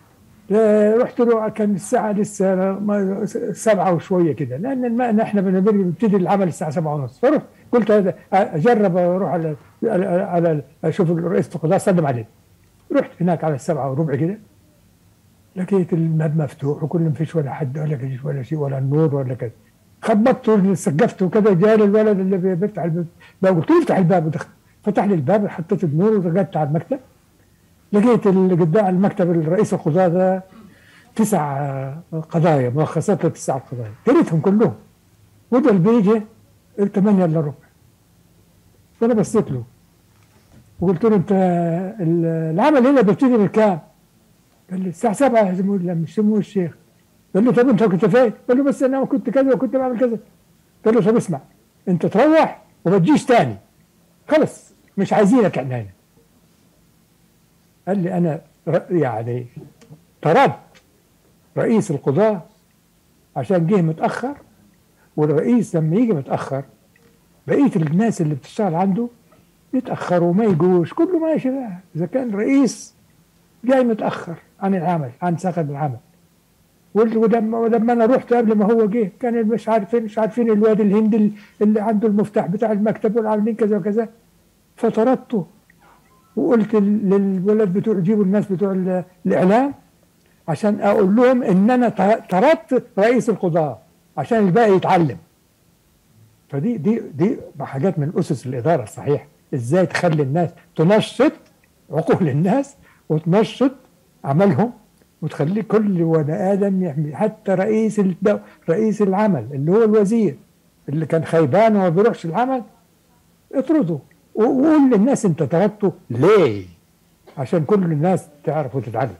آه، رحت له كان الساعة لسه ما- سبعة وشوية كده لأن الم- احنا بنبتدي بنبتدي العمل الساعة سبعة ونص فرحت قلت هذا- أجرب أروح على على, على أشوف رئيس القضاء أسلم عليه رحت هناك على السبعة وربع كده لقيت الباب مفتوح وكل ما فيش ولا حد ولا فيش ولا شيء ولا النور ولا كذا خبطت سقفت وكذا جاء لي الولد اللي بي- بيفتح الباب قلت له افتح الباب ودخل فتح لي الباب حطيت النور ورقدت على المكتب لقيت اللي قدام المكتب الرئيس القضاء ده تسع آه، قضايا ملخصات لتسع قضايا قريتهم كلهم وده اللي بيجي 8 الا ربع فانا بصيت له وقلت له انت ال- العمل هنا بيبتدي بالكام؟ قال لي الساعه 7 يا سمو الله مش سمو الشيخ قال لي طب انت كنت فين؟ قال له بس انا كنت كذا وكنت بعمل كذا قال له طب اسمع انت تروح وما تجيش تاني خلص مش عايزينك احنا هنا قال لي انا ر- يعني طردت رئيس القضاة عشان جه متأخر والرئيس لما يجي متأخر بقية الناس اللي بتشتغل عنده يتأخروا وما يجوش كله ماشي بقى إذا كان رئيس جاي متأخر عن العمل عن سقط العمل وال- ولما ولما انا رحت قبل ما هو جه كان مش عارفين مش عارفين الواد الهندي اللي- اللي عنده المفتاح بتاع المكتب والعاملين كذا وكذا فطردته وقلت لل- للولد بتوع جيبوا الناس بتوع ال- الاعلام عشان اقول لهم ان انا ط- طردت رئيس القضاء عشان الباقي يتعلم فدي دي دي حاجات من اسس الاداره الصحيحه ازاي تخلي الناس تنشط عقول الناس وتنشط عملهم وتخلي كل بني ادم يعمل حتى رئيس الدو... رئيس العمل اللي هو الوزير اللي كان خيبان وما بيروحش العمل اطرده وقول للناس انت طردته ليه؟ عشان كل الناس تعرف وتتعلم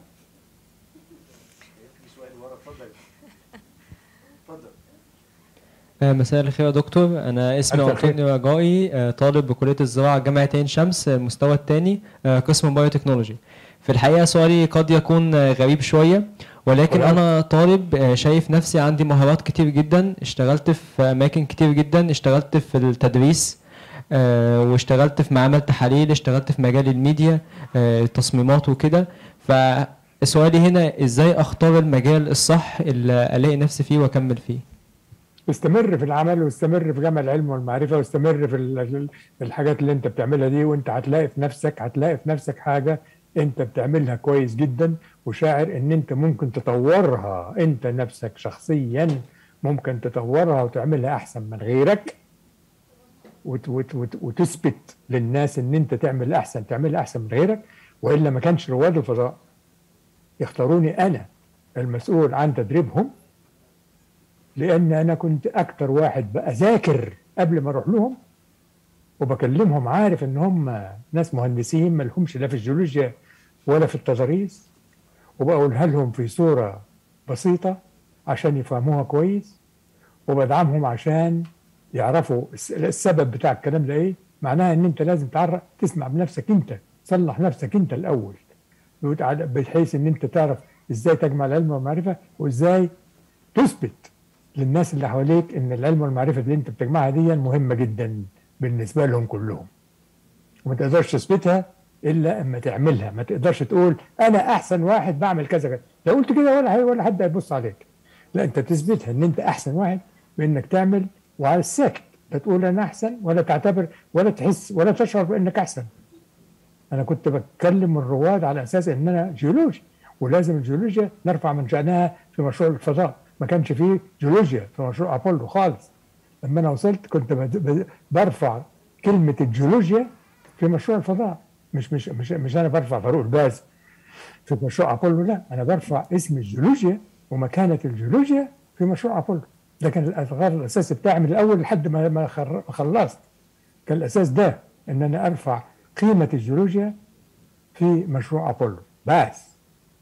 آه، مساء الخير يا دكتور انا اسمي مساء الخير. انطونيو رجائي آه، طالب بكليه الزراعه جامعه عين شمس آه، المستوى الثاني قسم بايوتكنولوجي في الحقيقه سؤالي قد يكون آه، غريب شويه ولكن ولا- انا طالب آه، شايف نفسي عندي مهارات كتير جدا اشتغلت في اماكن كتير جدا اشتغلت في التدريس آه، واشتغلت في معامل تحاليل اشتغلت في مجال الميديا آه، تصميمات وكده فسؤالي هنا ازاي اختار المجال الصح اللي الاقي نفسي فيه واكمل فيه استمر في العمل واستمر في جمع العلم والمعرفه واستمر في ال- الحاجات اللي انت بتعملها دي وانت هتلاقي في نفسك هتلاقي في نفسك حاجه انت بتعملها كويس جدا وشاعر ان انت ممكن تطورها انت نفسك شخصيا ممكن تطورها وتعملها احسن من غيرك وت وت وت وتثبت للناس ان انت تعمل احسن تعملها احسن من غيرك والا ما كانش رواد الفضاء يختاروني انا المسؤول عن تدريبهم لان انا كنت اكتر واحد بذاكر قبل ما اروح لهم وبكلمهم عارف ان هم ناس مهندسين ما لهمش لا في الجيولوجيا ولا في التضاريس وبقولها لهم في صوره بسيطه عشان يفهموها كويس وبدعمهم عشان يعرفوا الس- السبب بتاع الكلام ده ايه معناها ان انت لازم تعرف تسمع بنفسك انت تصلح نفسك انت الاول وتع- بحيث ان انت تعرف ازاي تجمع العلم والمعرفه وازاي تثبت للناس اللي حواليك ان العلم والمعرفه اللي انت بتجمعها دي مهمه جدا بالنسبه لهم كلهم وما تقدرش تثبتها الا اما تعملها ما تقدرش تقول انا احسن واحد بعمل كذا كذا لو قلت كده ولا ولا حد هيبص عليك لا انت تثبتها ان انت احسن واحد بانك تعمل وعلى الساكت لا تقول انا احسن ولا تعتبر ولا تحس ولا تشعر بانك احسن انا كنت بتكلم الرواد على اساس ان انا جيولوجي ولازم الجيولوجيا نرفع من شانها في مشروع الفضاء ما كانش فيه جيولوجيا في مشروع ابولو خالص لما انا وصلت كنت بد- ب- برفع كلمه الجيولوجيا في مشروع الفضاء مش مش مش, مش انا برفع فاروق الباز في مشروع ابولو لا انا برفع اسم الجيولوجيا ومكانه الجيولوجيا في مشروع ابولو ده كان الغرض الاساسي بتاعي من الاول لحد ما ما خر- ما خلصت كان الاساس ده ان انا ارفع قيمه الجيولوجيا في مشروع ابولو بس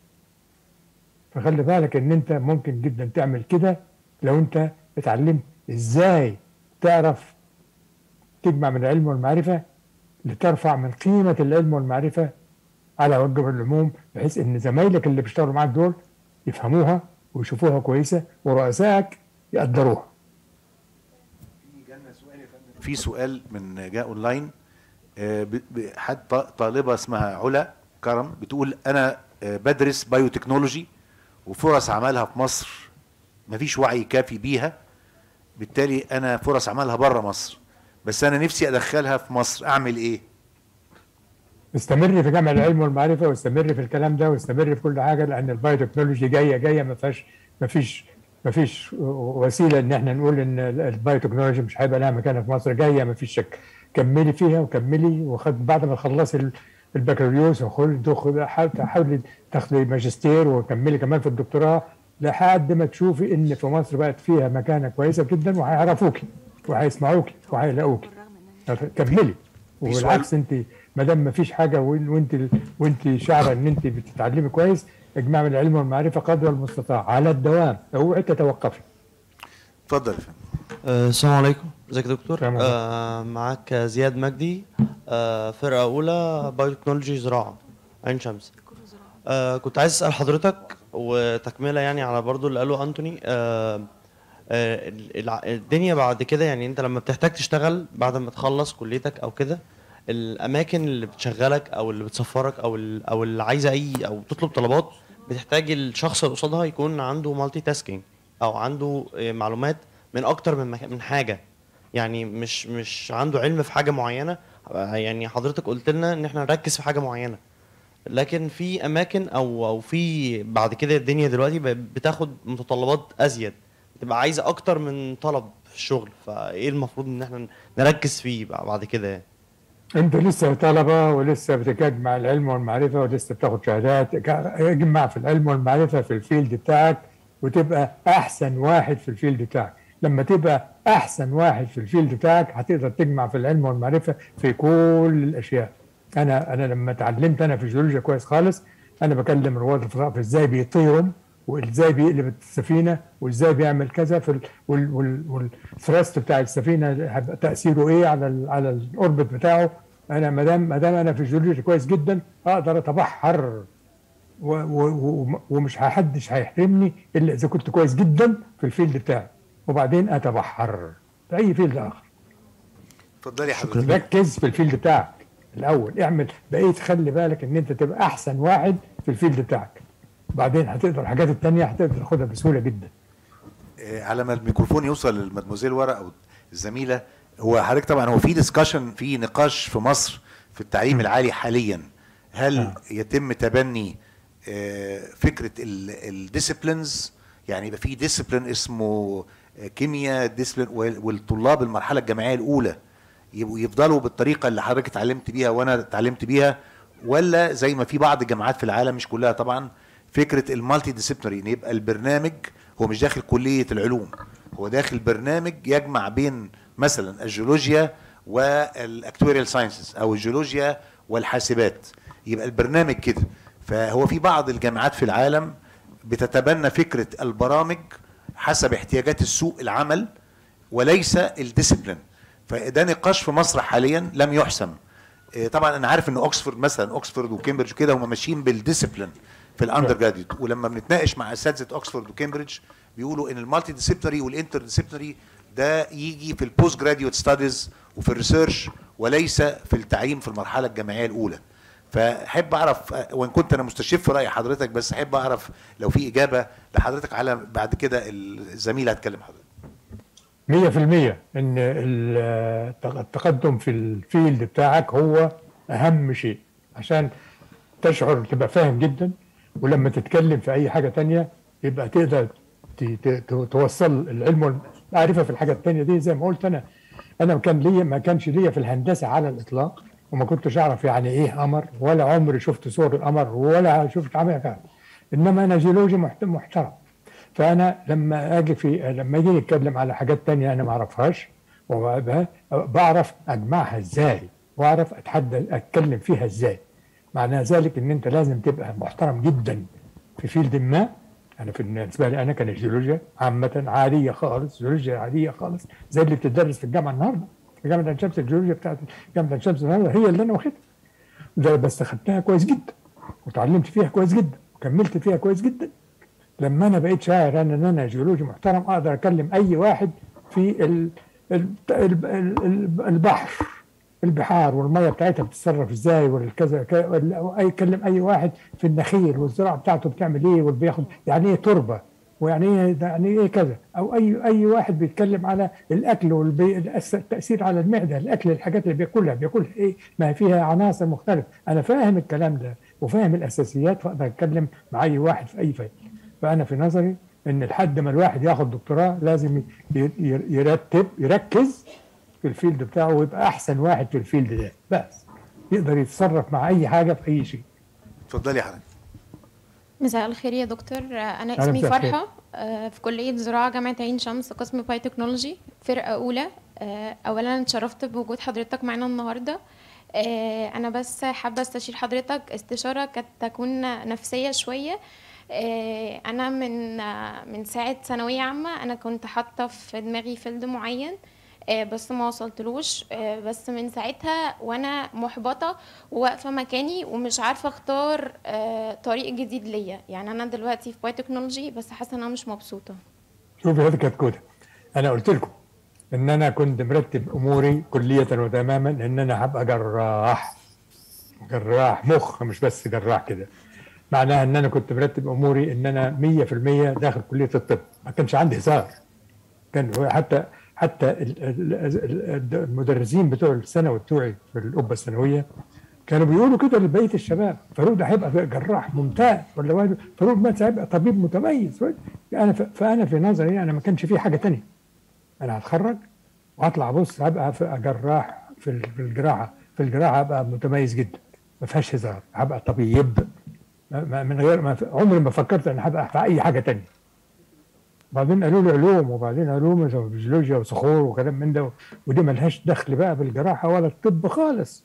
فخلي بالك ان انت ممكن جدا تعمل كده لو انت اتعلمت ازاي تعرف تجمع من العلم والمعرفه لترفع من قيمه العلم والمعرفه على وجه العموم بحيث ان زمايلك اللي بيشتغلوا معاك دول يفهموها ويشوفوها كويسه ورؤسائك يقدروها في سؤال من جاء اونلاين آه، ب- ب- حد ط- طالبه اسمها علا كرم بتقول انا آه، بدرس بايوتكنولوجي وفرص عملها في مصر مفيش وعي كافي بيها بالتالي انا فرص عملها بره مصر بس انا نفسي ادخلها في مصر اعمل ايه استمر في جمع العلم والمعرفه واستمر في الكلام ده واستمر في كل حاجه لان البايوتكنولوجي جايه جايه ما فيهاش ما فيش ما فيش وسيله ان احنا نقول ان البايوتكنولوجي مش هيبقى لها مكانه في مصر جايه ما فيش شك كملي فيها وكملي وخد بعد ما تخلصي ال- البكالوريوس وخل دخل حاولي تاخدي ماجستير وكملي كمان في الدكتوراه لحد ما تشوفي ان في مصر بقت فيها مكانه كويسه جدا وهيعرفوكي وهيسمعوكي وهيلاقوكي كملي في سؤال؟ وبالعكس انت ما دام ما فيش حاجه وإن- وانت وانت شعره ان انت بتتعلمي كويس اجمع من العلم والمعرفه قدر المستطاع على الدوام اوعي تتوقفي اتفضل يا فندم آه، السلام عليكم ازيك يا دكتور السلام عليكم. آه معاك زياد مجدي آه فرقه اولى بايوتكنولوجي زراعه عين شمس آه كنت عايز اسال حضرتك وتكمله يعني على برضو اللي قاله انتوني آه آه ال- الع- الدنيا بعد كده يعني انت لما بتحتاج تشتغل بعد ما تخلص كليتك او كده الاماكن اللي بتشغلك او اللي بتسفرك او ال- او اللي عايزه اي او تطلب طلبات بتحتاج الشخص اللي قصادها يكون عنده مالتي تاسكينج او عنده آه، معلومات من اكتر من مكان من حاجه يعني مش مش عنده علم في حاجه معينه آه، يعني حضرتك قلت لنا ان احنا نركز في حاجه معينه لكن في اماكن او او في بعد كده الدنيا دلوقتي بقت بتاخد متطلبات ازيد بتبقى عايزه اكتر من طلب في الشغل فايه المفروض ان احنا نركز فيه بقى بعد كده يعني انت لسه طلبه ولسه بتجمع العلم والمعرفه ولسه بتاخد شهادات اجمع في العلم والمعرفه في الفيلد بتاعك وتبقى احسن واحد في الفيلد بتاعك لما تبقى احسن واحد في الفيلد بتاعك هتقدر تجمع في العلم والمعرفه في كل الاشياء انا انا لما اتعلمت انا في الجيولوجيا كويس خالص انا بكلم رواد الفضاء في ازاي بيطيروا وازاي بيقلب السفينه وازاي بيعمل كذا في ال- وال وال والثرست بتاع السفينه هيبقى تاثيره ايه على ال على الاوربت بتاعه انا ما دام ما دام انا في الجيولوجيا كويس جدا اقدر اتبحر و و و ومش حدش هيحرمني الا اذا كنت كويس جدا في الفيلد بتاعي وبعدين اتبحر في اي فيلد اخر اتفضلي حضرتك ركز في الفيلد بتاعك الاول اعمل بقيت خلي بالك ان انت تبقى احسن واحد في الفيلد بتاعك بعدين هتقدر الحاجات التانية هتقدر تاخدها بسهوله جدا آه، على ما الميكروفون يوصل للمدموزيل ورا او الزميله هو حضرتك طبعا هو في ديسكشن في نقاش في مصر في التعليم العالي حاليا هل يتم تبني آه، فكره الديسيبلينز يعني يبقى في ديسيبلين اسمه آه، كيمياء ديسيبلين والطلاب المرحله الجامعيه الاولى يبقوا يفضلوا بالطريقه اللي حضرتك اتعلمت بيها وانا اتعلمت بيها ولا زي ما في بعض الجامعات في العالم مش كلها طبعا فكره المالتي ديسيبلينري ان يبقى البرنامج هو مش داخل كليه العلوم هو داخل برنامج يجمع بين مثلا الجيولوجيا والاكتواريال ساينسز او الجيولوجيا والحاسبات يبقى البرنامج كده فهو في بعض الجامعات في العالم بتتبنى فكره البرامج حسب احتياجات السوق العمل وليس الديسيبلين فده نقاش في مصر حاليا لم يحسم إيه، طبعا انا عارف ان اوكسفورد مثلا اوكسفورد وكامبريدج كده هم ماشيين بالديسيبلين في الاندر جراديوت ولما بنتناقش مع اساتذه اوكسفورد وكامبريدج بيقولوا ان المالتي ديسيبلينري والانتر ديسيبلينري ده يجي في البوست جراديوت ستاديز وفي الريسيرش وليس في التعليم في المرحله الجامعيه الاولى فاحب اعرف آه، وان كنت انا مستشف راي حضرتك بس احب اعرف لو في اجابه لحضرتك على بعد كده الزميله هتكلم حضرتك مية في المية ان ال- التقدم في الفيلد بتاعك هو اهم شيء عشان تشعر تبقى فاهم جدا ولما تتكلم في اي حاجة تانية يبقى تقدر ت- ت- توصل العلم والمعرفة في الحاجة التانية دي زي ما قلت انا انا كان ليا ما كانش ليا في الهندسة على الاطلاق وما كنتش اعرف يعني ايه قمر ولا عمري شفت صور القمر ولا شفت عمل حاجة انما انا جيولوجي محت- محترم فانا لما اجي في لما يجي نتكلم على حاجات تانية انا ما اعرفهاش وب- بعرف اجمعها ازاي واعرف اتحدى اتكلم فيها ازاي معنى ذلك ان انت لازم تبقى محترم جدا في فيلد ما انا في بالنسبه لي انا كان الجيولوجيا عامه عاديه خالص جيولوجيا عاديه خالص زي اللي بتدرس في الجامعه النهارده في جامعه عين شمس الجيولوجيا بتاعت جامعه عين شمس النهارده هي اللي انا واخدها ده بس خدتها كويس جدا وتعلمت فيها كويس جدا وكملت فيها كويس جدا لما انا بقيت شاعر انا ان انا جيولوجي محترم اقدر اكلم اي واحد في ال ال ال ال ال البحر البحار والميه بتاعتها بتتصرف ازاي والكذا ك- ولا- أو اي يكلم اي واحد في النخيل والزراعه بتاعته بتعمل ايه وبياخد يعني ايه تربه ويعني ايه يعني ايه كذا او اي اي واحد بيتكلم على الاكل والتاثير على المعده الاكل الحاجات اللي بياكلها بياكلها ايه ما هي فيها عناصر مختلفه انا فاهم الكلام ده وفاهم الاساسيات فاقدر اتكلم مع اي واحد في اي فايده فانا في نظري ان لحد ما الواحد ياخد دكتوراه لازم ي- ي- يرتب يركز في الفيلد بتاعه ويبقى احسن واحد في الفيلد ده بس يقدر يتصرف مع اي حاجه في اي شيء اتفضلي يا حضرتك مساء الخير يا دكتور آه، انا أهلا اسمي مساء الخير. فرحه آه، في كليه زراعه جامعه عين شمس قسم باي تكنولوجي فرقه اولى آه، اولا اتشرفت بوجود حضرتك معانا النهارده آه، انا بس حابه استشير حضرتك استشاره قد تكون نفسيه شويه آه، انا من آه، من ساعه ثانويه عامه انا كنت حاطه في دماغي فيلد معين آه، بس ما وصلتلوش آه، بس من ساعتها وانا محبطه وواقفه مكاني ومش عارفه اختار آه، طريق جديد ليا يعني انا دلوقتي في باي تكنولوجي بس حاسه ان انا مش مبسوطه شوفي هذه كانت كوده انا قلت لكم ان انا كنت مرتب اموري كليه وتماما ان انا هبقى جراح جراح مخ مش بس جراح كده معناها ان انا كنت مرتب اموري ان انا 100% داخل كليه الطب ما كانش عندي هزار كان هو حتى حتى ال- ال- ال- المدرسين بتوع الثانوي بتوعي في القبه الثانويه كانوا بيقولوا كده لبقيه الشباب فاروق ده هيبقى جراح ممتاز ولا واحد فاروق مثلا هيبقى طبيب متميز انا ف- فانا في نظري انا ما كانش في حاجه تانية انا هتخرج وهطلع بص هبقى في جراح في ال- في الجراحه في الجراحه هبقى متميز جدا ما فيهاش هزار هبقى طبيب ما- ما- من غير ما ف- عمري ما فكرت ان هبقى في اي حاجه تانية بعدين قالوا لي علوم وبعدين علوم زي فيزيولوجيا وصخور وكلام من ده ودي ملهاش دخل بقى بالجراحه ولا الطب خالص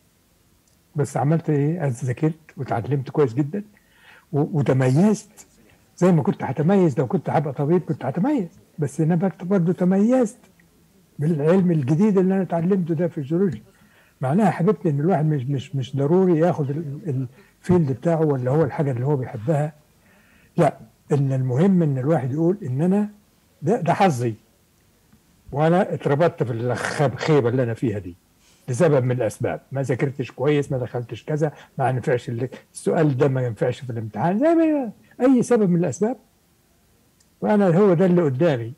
بس عملت ايه ذاكرت وتعلمت كويس جدا و- وتميزت زي ما كنت هتميز لو كنت هبقى طبيب كنت هتميز بس انا برضه تميزت بالعلم الجديد اللي انا اتعلمته ده في الجيولوجيا معناها يا حبيبتي ان الواحد مش مش مش ضروري ياخد ال- الفيلد بتاعه ولا هو الحاجه اللي هو بيحبها لا ان المهم ان الواحد يقول ان انا ده ده حظي وانا اتربطت في الخيبه اللي انا فيها دي لسبب من الاسباب ما ذاكرتش كويس ما دخلتش كذا ما ينفعش ال- السؤال ده ما ينفعش في الامتحان زي ما اي سبب من الاسباب وانا هو ده اللي قدامي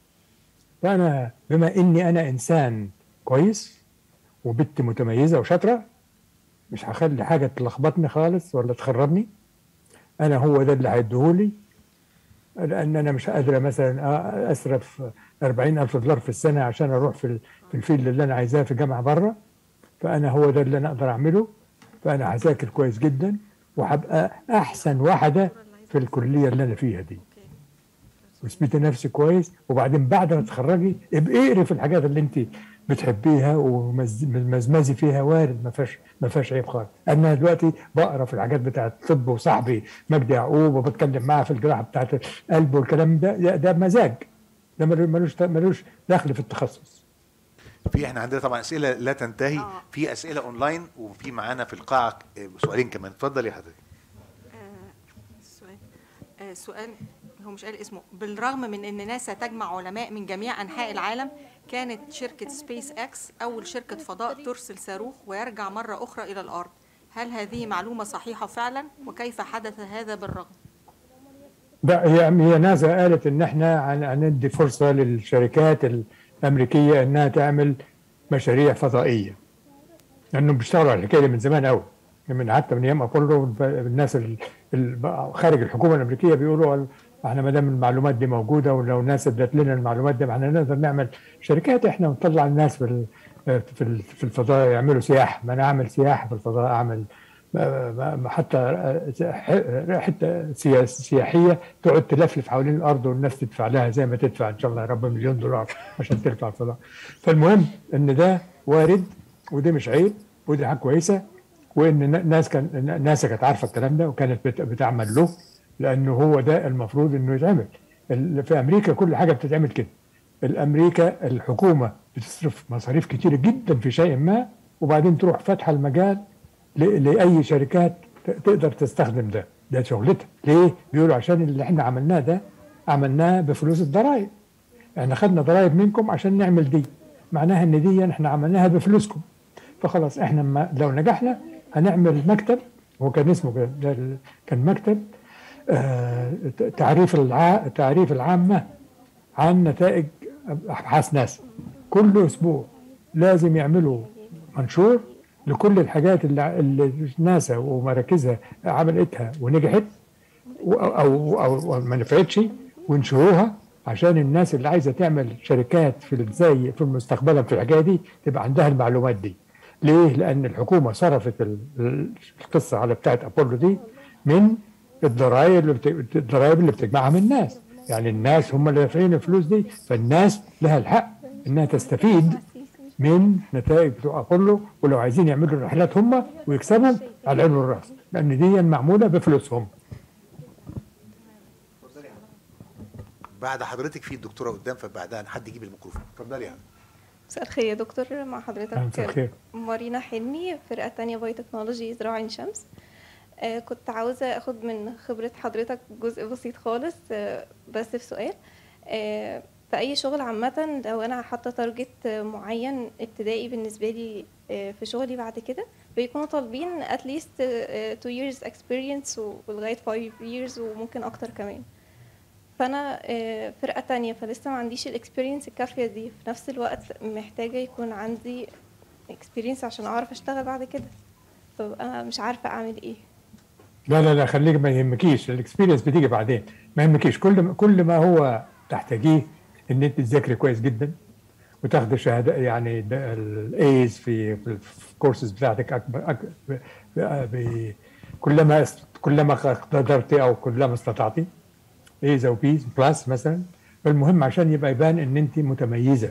فانا بما اني انا انسان كويس وبنت متميزه وشاطره مش هخلي حاجه تلخبطني خالص ولا تخربني انا هو ده اللي هيديهولي لان انا مش قادره مثلا أ- اصرف 40 الف دولار في السنه عشان اروح في ال- في الفيلد اللي انا عايزاه في جامعه بره فانا هو ده اللي انا اقدر اعمله فانا هذاكر كويس جدا وهبقى احسن واحده في الكليه اللي انا فيها دي واثبتي نفسي كويس وبعدين بعد ما تتخرجي ابقي اقري في الحاجات اللي انت بتحبيها ومزمزي فيها وارد ما فيهاش ما فيهاش عيب خالص انا دلوقتي بقرا في الحاجات بتاعه الطب وصاحبي مجدي يعقوب وبتكلم معاه في الجراحه بتاعه القلب والكلام ده ده, ده مزاج ده ملو- ملوش ملوش دخل في التخصص في احنا عندنا طبعا اسئله لا تنتهي في اسئله اونلاين وفي معانا في القاعه آه، سؤالين كمان اتفضل يا حضرتك سؤال آه، سؤال هو مش قال اسمه بالرغم من ان ناسا تجمع علماء من جميع انحاء العالم كانت شركه سبيس اكس اول شركه فضاء ترسل صاروخ ويرجع مره اخرى الى الارض هل هذه معلومه صحيحه فعلا وكيف حدث هذا بالرغم لا هي هي ناسا قالت ان احنا هن- هندي فرصه للشركات الامريكيه انها تعمل مشاريع فضائيه لانهم بيشتغلوا على الحكايه دي من زمان قوي من حتى من ايام ابولو الب- الناس ال- ال- خارج الحكومه الامريكيه بيقولوا احنا ما دام المعلومات دي موجوده ولو الناس ادت لنا المعلومات دي ما احنا نقدر نعمل شركات احنا ونطلع الناس في ال- في ال- في الفضاء يعملوا سياحه ما انا اعمل سياحه في الفضاء اعمل ما- ما- حتى ح- حته سيا- سياحيه تقعد تلفلف حوالين الارض والناس تدفع لها زي ما تدفع ان شاء الله يا رب مليون دولار عشان ترفع الفضاء فالمهم ان ده وارد ودي مش عيب ودي حاجه كويسه وان ن- ناس كان ناس كانت عارفه الكلام ده وكانت بت- بتعمل له لانه هو ده المفروض انه يتعمل ال- في امريكا كل حاجه بتتعمل كده الامريكا الحكومه بتصرف مصاريف كتيره جدا في شيء ما وبعدين تروح فاتحه المجال ل- لاي شركات ت- تقدر تستخدم ده ده شغلتها ليه بيقولوا عشان اللي احنا عملناه ده عملناه بفلوس الضرائب احنا خدنا ضرائب منكم عشان نعمل دي معناها ان دي احنا عملناها بفلوسكم فخلاص احنا ما لو نجحنا هنعمل مكتب هو كان اسمه كده ده ال- كان مكتب آه، تعريف الع... تعريف العامه عن نتائج ابحاث ناسا كل اسبوع لازم يعملوا منشور لكل الحاجات اللي, اللي ناسا ومراكزها عملتها ونجحت و- او او, أو ما نفعتش وينشروها عشان الناس اللي عايزه تعمل شركات في زي في مستقبلا في الحكايه دي تبقى عندها المعلومات دي. ليه؟ لان الحكومه صرفت ال- ال- القصه على بتاعت ابولو دي من الضرائب اللي بت- الضرائب اللي بتجمعها من الناس، يعني الناس هم اللي دافعين الفلوس دي فالناس لها الحق انها تستفيد من نتائج بتوع ابولو ولو عايزين يعملوا رحلات هم ويكسبوا على العين والراس لان دي معموله بفلوسهم. بعد حضرتك في الدكتوره قدام فبعدها حد يجيب الميكروفون اتفضلي يعني مساء الخير يا دكتور مع مساء حضرتك الخير. مارينا حلمي فرقة تانية باي تكنولوجي زراعة عين شمس آه، كنت عاوزة أخد من خبرة حضرتك جزء بسيط خالص آه، بس في سؤال آه، في أي شغل عامة لو أنا حاطة تارجت آه، معين ابتدائي بالنسبة لي آه، في شغلي بعد كده بيكونوا طالبين at least آه، two years experience و- ولغاية five years وممكن أكتر كمان فانا آه، فرقه تانية فلسه ما عنديش الاكسبيرينس الكافيه دي في نفس الوقت محتاجه يكون عندي اكسبيرينس عشان اعرف اشتغل بعد كده فببقى مش عارفه اعمل ايه لا لا لا خليك ما يهمكيش الاكسبيرينس بتيجي بعدين ما يهمكيش كل ما كل ما هو تحتاجيه ان انت تذاكري كويس جدا وتاخدي شهاده يعني الايز في في الكورسز بتاعتك اكبر أكبر ب- ب- كلما است- كلما قدرتي او كلما استطعتي ايز او بيز بلس مثلا فالمهم عشان يبقى يبان ان انت متميزه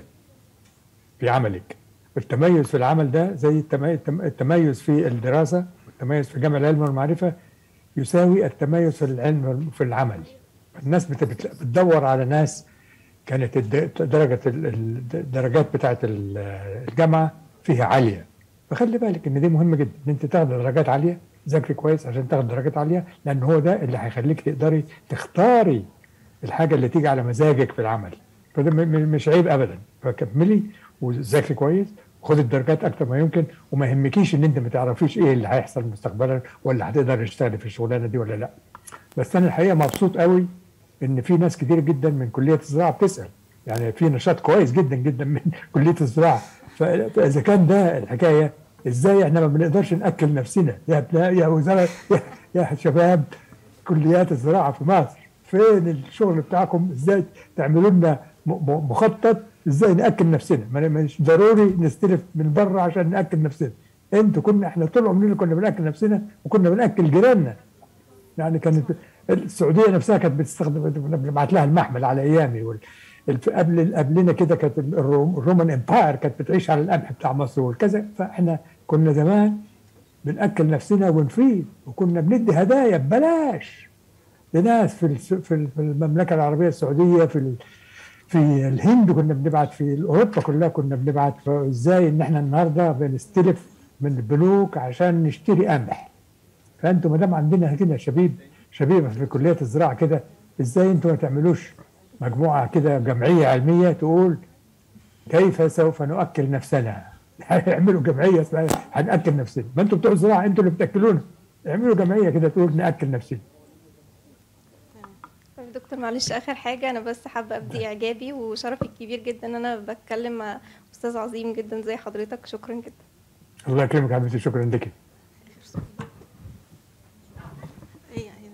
في عملك والتميز في العمل ده زي التمي- التم- التميز في الدراسه والتميز في جمع العلم والمعرفه يساوي التميز في العلم والم- في العمل الناس بت- بت- بتدور على ناس كانت الد- درجه ال- ال- الدرجات بتاعت ال- الجامعه فيها عاليه فخلي بالك ان دي مهم جدا ان انت تاخد درجات عاليه ذاكري كويس عشان تاخد درجات عاليه لان هو ده اللي هيخليك تقدري تختاري الحاجه اللي تيجي على مزاجك في العمل فده م- م- مش عيب ابدا فكملي وذاكري كويس وخدي الدرجات اكتر ما يمكن وما يهمكيش ان انت ما تعرفيش ايه اللي هيحصل مستقبلا ولا هتقدر تشتغلي في الشغلانه دي ولا لا بس انا الحقيقه مبسوط قوي ان في ناس كتير جدا من كليه الزراعه بتسال يعني في نشاط كويس جدا جدا من كليه الزراعه ف- فاذا كان ده الحكايه ازاي احنا ما بنقدرش ناكل نفسنا يا ابناء يا وزاره يا, يا شباب كليات الزراعه في مصر فين الشغل بتاعكم ازاي تعملوا لنا م- م- مخطط ازاي ناكل نفسنا ما مش ضروري نستلف من بره عشان ناكل نفسنا انتوا كنا احنا طول عمرنا كنا بناكل نفسنا وكنا بناكل جيراننا يعني كانت السعوديه نفسها كانت بتستخدم بنبعت لها المحمل على ايامي وال- الف- قبل قبلنا كده كانت الروم- الرومان امباير كانت بتعيش على القمح بتاع مصر والكذا فاحنا كنا زمان بناكل نفسنا ونفيد وكنا بندي هدايا ببلاش لناس في الس- في ال- في المملكه العربيه السعوديه في ال- في الهند كنا بنبعت في اوروبا كلها كنا بنبعت فازاي ان احنا النهارده بنستلف من البنوك عشان نشتري قمح فانتوا ما دام عندنا كده شبيب شبيبه في كليه الزراعه كده ازاي انتوا ما تعملوش مجموعه كده جمعيه علميه تقول كيف سوف نؤكل نفسنا يعملوا جمعيه اسمها هناكل نفسنا ما انتوا بتوع الزراعه انتوا اللي بتاكلونا اعملوا جمعيه كده تقول ناكل نفسنا طيب دكتور معلش اخر حاجه انا بس حابه ابدي اعجابي وشرفي الكبير جدا ان انا بتكلم مع استاذ عظيم جدا زي حضرتك شكرا جدا الله يكرمك يا حبيبتي شكرا لك ايه يعني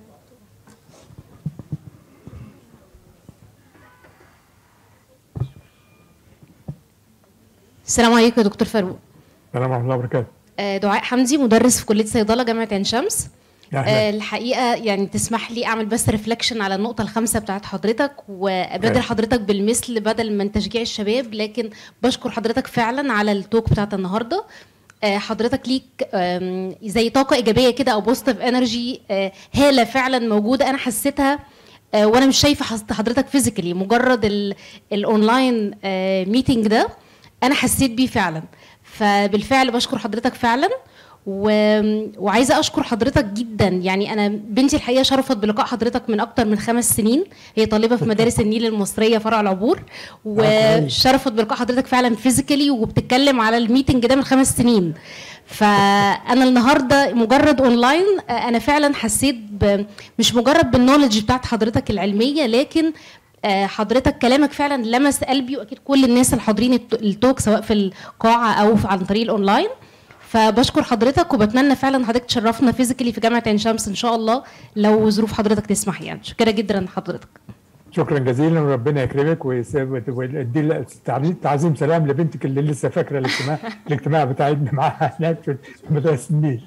السلام عليكم يا دكتور فاروق السلام ورحمه الله وبركاته آه، دعاء حمدي مدرس في كليه صيدله جامعه عين شمس يا أهلا. آه، الحقيقه يعني تسمح لي اعمل بس ريفلكشن على النقطه الخامسه بتاعت حضرتك وابادر أوكي. حضرتك بالمثل بدل من تشجيع الشباب لكن بشكر حضرتك فعلا على التوك بتاعت النهارده آه، حضرتك ليك آم، زي طاقه ايجابيه كده او بوزيتيف انرجي هاله فعلا موجوده انا حسيتها آه، وانا مش شايفه حض- حضرتك فيزيكالي مجرد ال- الاونلاين ميتنج ده انا حسيت بيه فعلا فبالفعل بشكر حضرتك فعلا و... وعايزه اشكر حضرتك جدا يعني انا بنتي الحقيقه شرفت بلقاء حضرتك من اكتر من خمس سنين هي طالبه في مدارس النيل المصريه فرع العبور وشرفت بلقاء حضرتك فعلا فيزيكالي وبتتكلم على الميتنج ده من خمس سنين فانا النهارده مجرد اونلاين آه، انا فعلا حسيت ب... مش مجرد بالنولج بتاعت حضرتك العلميه لكن آه، حضرتك كلامك فعلا لمس قلبي واكيد كل الناس اللي حاضرين الت- التوك سواء في القاعه او في- عن طريق الاونلاين فبشكر حضرتك وبتمنى فعلا حضرتك تشرفنا فيزيكالي في جامعه عين شمس ان شاء الله لو ظروف حضرتك تسمح يعني شكرا جدا لحضرتك شكرا جزيلا وربنا يكرمك ويس- ويدي تعظيم- تعظيم سلام لبنتك اللي لسه فاكره الاجتماع الاجتماع بتاعتنا معاها هناك في مدرسه النيل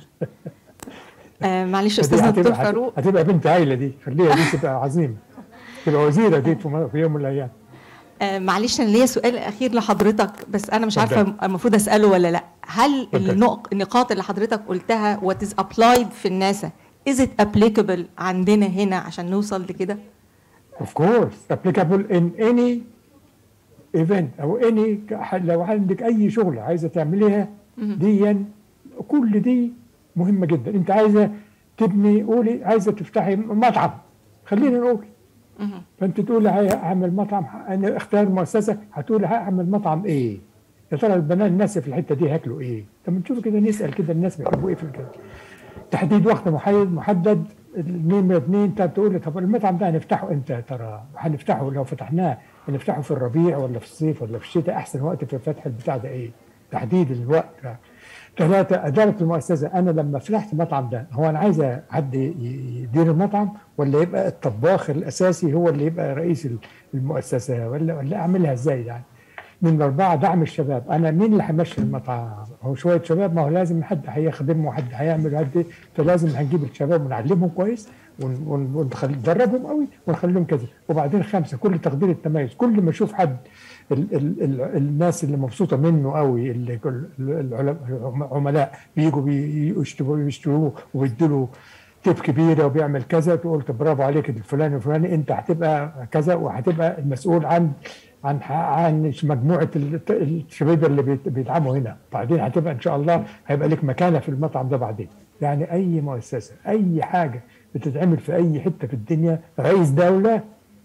آه معلش دي استاذنا هتبقى- الدكتور فاروق هتبقى بنت عيله دي خليها دي تبقى عظيمه تبقى وزيره دي في م- في يوم من الايام آه معلش انا ليا سؤال اخير لحضرتك بس انا مش اتفضل. عارفه المفروض اساله ولا لا هل اتفضل. النق- النقاط اللي حضرتك قلتها what is applied في الناسا is it applicable عندنا هنا عشان نوصل لكده of course applicable in any event او any ك- لو عندك اي شغله عايزه تعمليها مهم. دي كل دي مهمه جدا انت عايزه تبني قولي عايزه تفتحي مطعم خلينا نقول مهم. فانت تقولي هاي اعمل مطعم انا اختار مؤسسه هتقولي هعمل مطعم ايه يا ترى البنات الناس في الحته دي هياكلوا ايه طب نشوف كده نسال كده الناس بيحبوا ايه في كده تحديد وقت محدد محدد نمرة اثنين طب تقول لي طب المطعم ده هنفتحه امتى يا ترى؟ هنفتحه لو فتحناه هنفتحه في الربيع ولا في الصيف ولا في الشتاء احسن وقت في فتح البتاع ده ايه؟ تحديد الوقت ثلاثة إدارة المؤسسة أنا لما فتحت المطعم ده هو أنا عايز حد ي- يدير المطعم ولا يبقى الطباخ الأساسي هو اللي يبقى رئيس المؤسسة ولا ولا أعملها إزاي يعني؟ من أربعة دعم الشباب أنا مين اللي هيمشي المطعم هو شوية شباب ما هو لازم حد هيخدمه وحد هيعمل وحد فلازم هنجيب الشباب ونعلمهم كويس ون- ون- ونخل- ندربهم قوي ونخليهم كذا وبعدين خمسة كل تقدير التميز كل ما أشوف حد ال ال ال الناس اللي مبسوطة منه قوي اللي كل- العلم- العملاء بيجوا بيشتروا يشتروه ويدوا تيب كبيره وبيعمل كذا تقول طب برافو عليك الفلاني الفلاني انت هتبقى كذا وهتبقى المسؤول عن عن عن مجموعه ال- الشباب اللي بيت- بيدعموا هنا بعدين هتبقى ان شاء الله هيبقى لك مكانه في المطعم ده بعدين يعني اي مؤسسه اي حاجه بتتعمل في اي حته في الدنيا رئيس دوله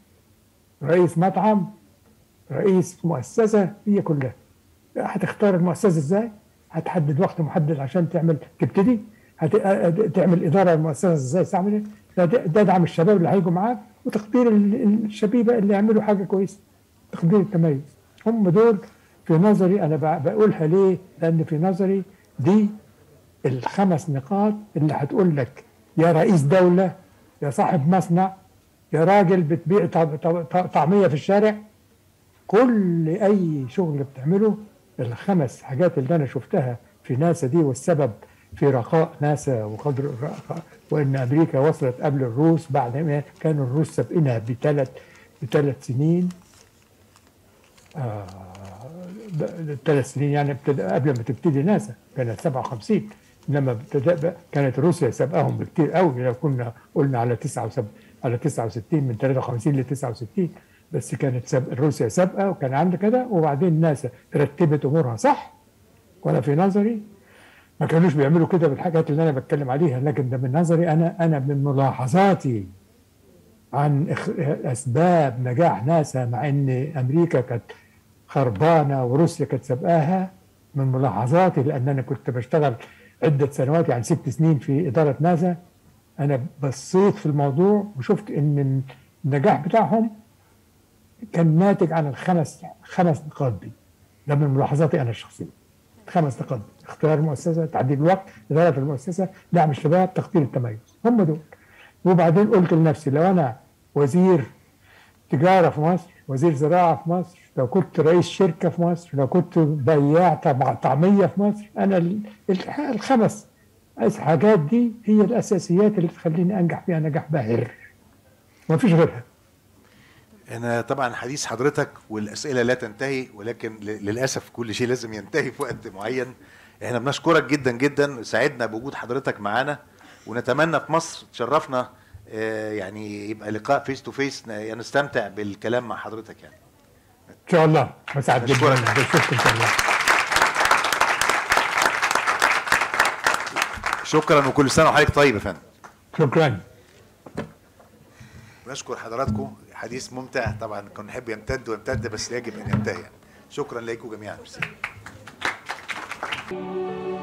رئيس مطعم رئيس مؤسسه هي كلها هتختار المؤسسه ازاي؟ هتحدد وقت محدد عشان تعمل تبتدي هت- تعمل اداره المؤسسه ازاي تعمل ده ده دعم الشباب اللي هيجوا معاك وتقدير ال- الشبيبه اللي يعملوا حاجه كويسه تقدير التميز هم دول في نظري انا بق- بقولها ليه؟ لان في نظري دي الخمس نقاط اللي هتقول لك يا رئيس دوله يا صاحب مصنع يا راجل بتبيع ط- ط- طعميه في الشارع كل اي شغل بتعمله الخمس حاجات اللي انا شفتها في ناسا دي والسبب في رخاء ناسا وقدر الرخاء وان امريكا وصلت قبل الروس بعد ما كانوا الروس سابقينها بثلاث بثلاث سنين آه ثلاث سنين يعني ابتدى قبل ما تبتدي ناسا كانت 57 انما ابتدى بقى- كانت روسيا سابقاهم بكتير قوي لو كنا قلنا على 79 على 69 من 53 ل 69 بس كانت ساب روسيا سابقه وكان عندها كده وبعدين ناسا رتبت امورها صح وانا في نظري ما كانوش بيعملوا كده بالحاجات اللي انا بتكلم عليها لكن ده من نظري انا انا من ملاحظاتي عن إخ- اسباب نجاح ناسا مع ان امريكا كانت خربانه وروسيا كانت سابقاها من ملاحظاتي لان انا كنت بشتغل عده سنوات يعني ست سنين في اداره ناسا انا بصيت في الموضوع وشفت ان النجاح بتاعهم كان ناتج عن الخمس خمس نقاط دي ده من ملاحظاتي انا الشخصيه خمس نقاط اختيار المؤسسه تعديل الوقت اداره المؤسسه دعم الشباب تقدير التميز هم دول وبعدين قلت لنفسي لو انا وزير تجاره في مصر وزير زراعه في مصر لو كنت رئيس شركه في مصر لو كنت بياع طع- طعميه في مصر انا ال- الح- الخمس حاجات دي هي الاساسيات اللي تخليني انجح فيها نجاح باهر ما فيش غيرها انا طبعا حديث حضرتك والاسئله لا تنتهي ولكن ل- للاسف كل شيء لازم ينتهي في وقت معين احنا بنشكرك جدا جدا سعدنا بوجود حضرتك معانا ونتمنى في مصر تشرفنا آه، يعني يبقى لقاء فيس تو فيس نستمتع بالكلام مع حضرتك يعني ان شاء الله مساعد جدا أشكرك. بشوفكم ان شاء الله شكرا وكل سنه وحضرتك طيب يا فندم شكرا ونشكر حضراتكم حديث ممتع طبعا كنا نحب يمتد ويمتد بس يجب ان ينتهي يعني. شكرا لكم جميعا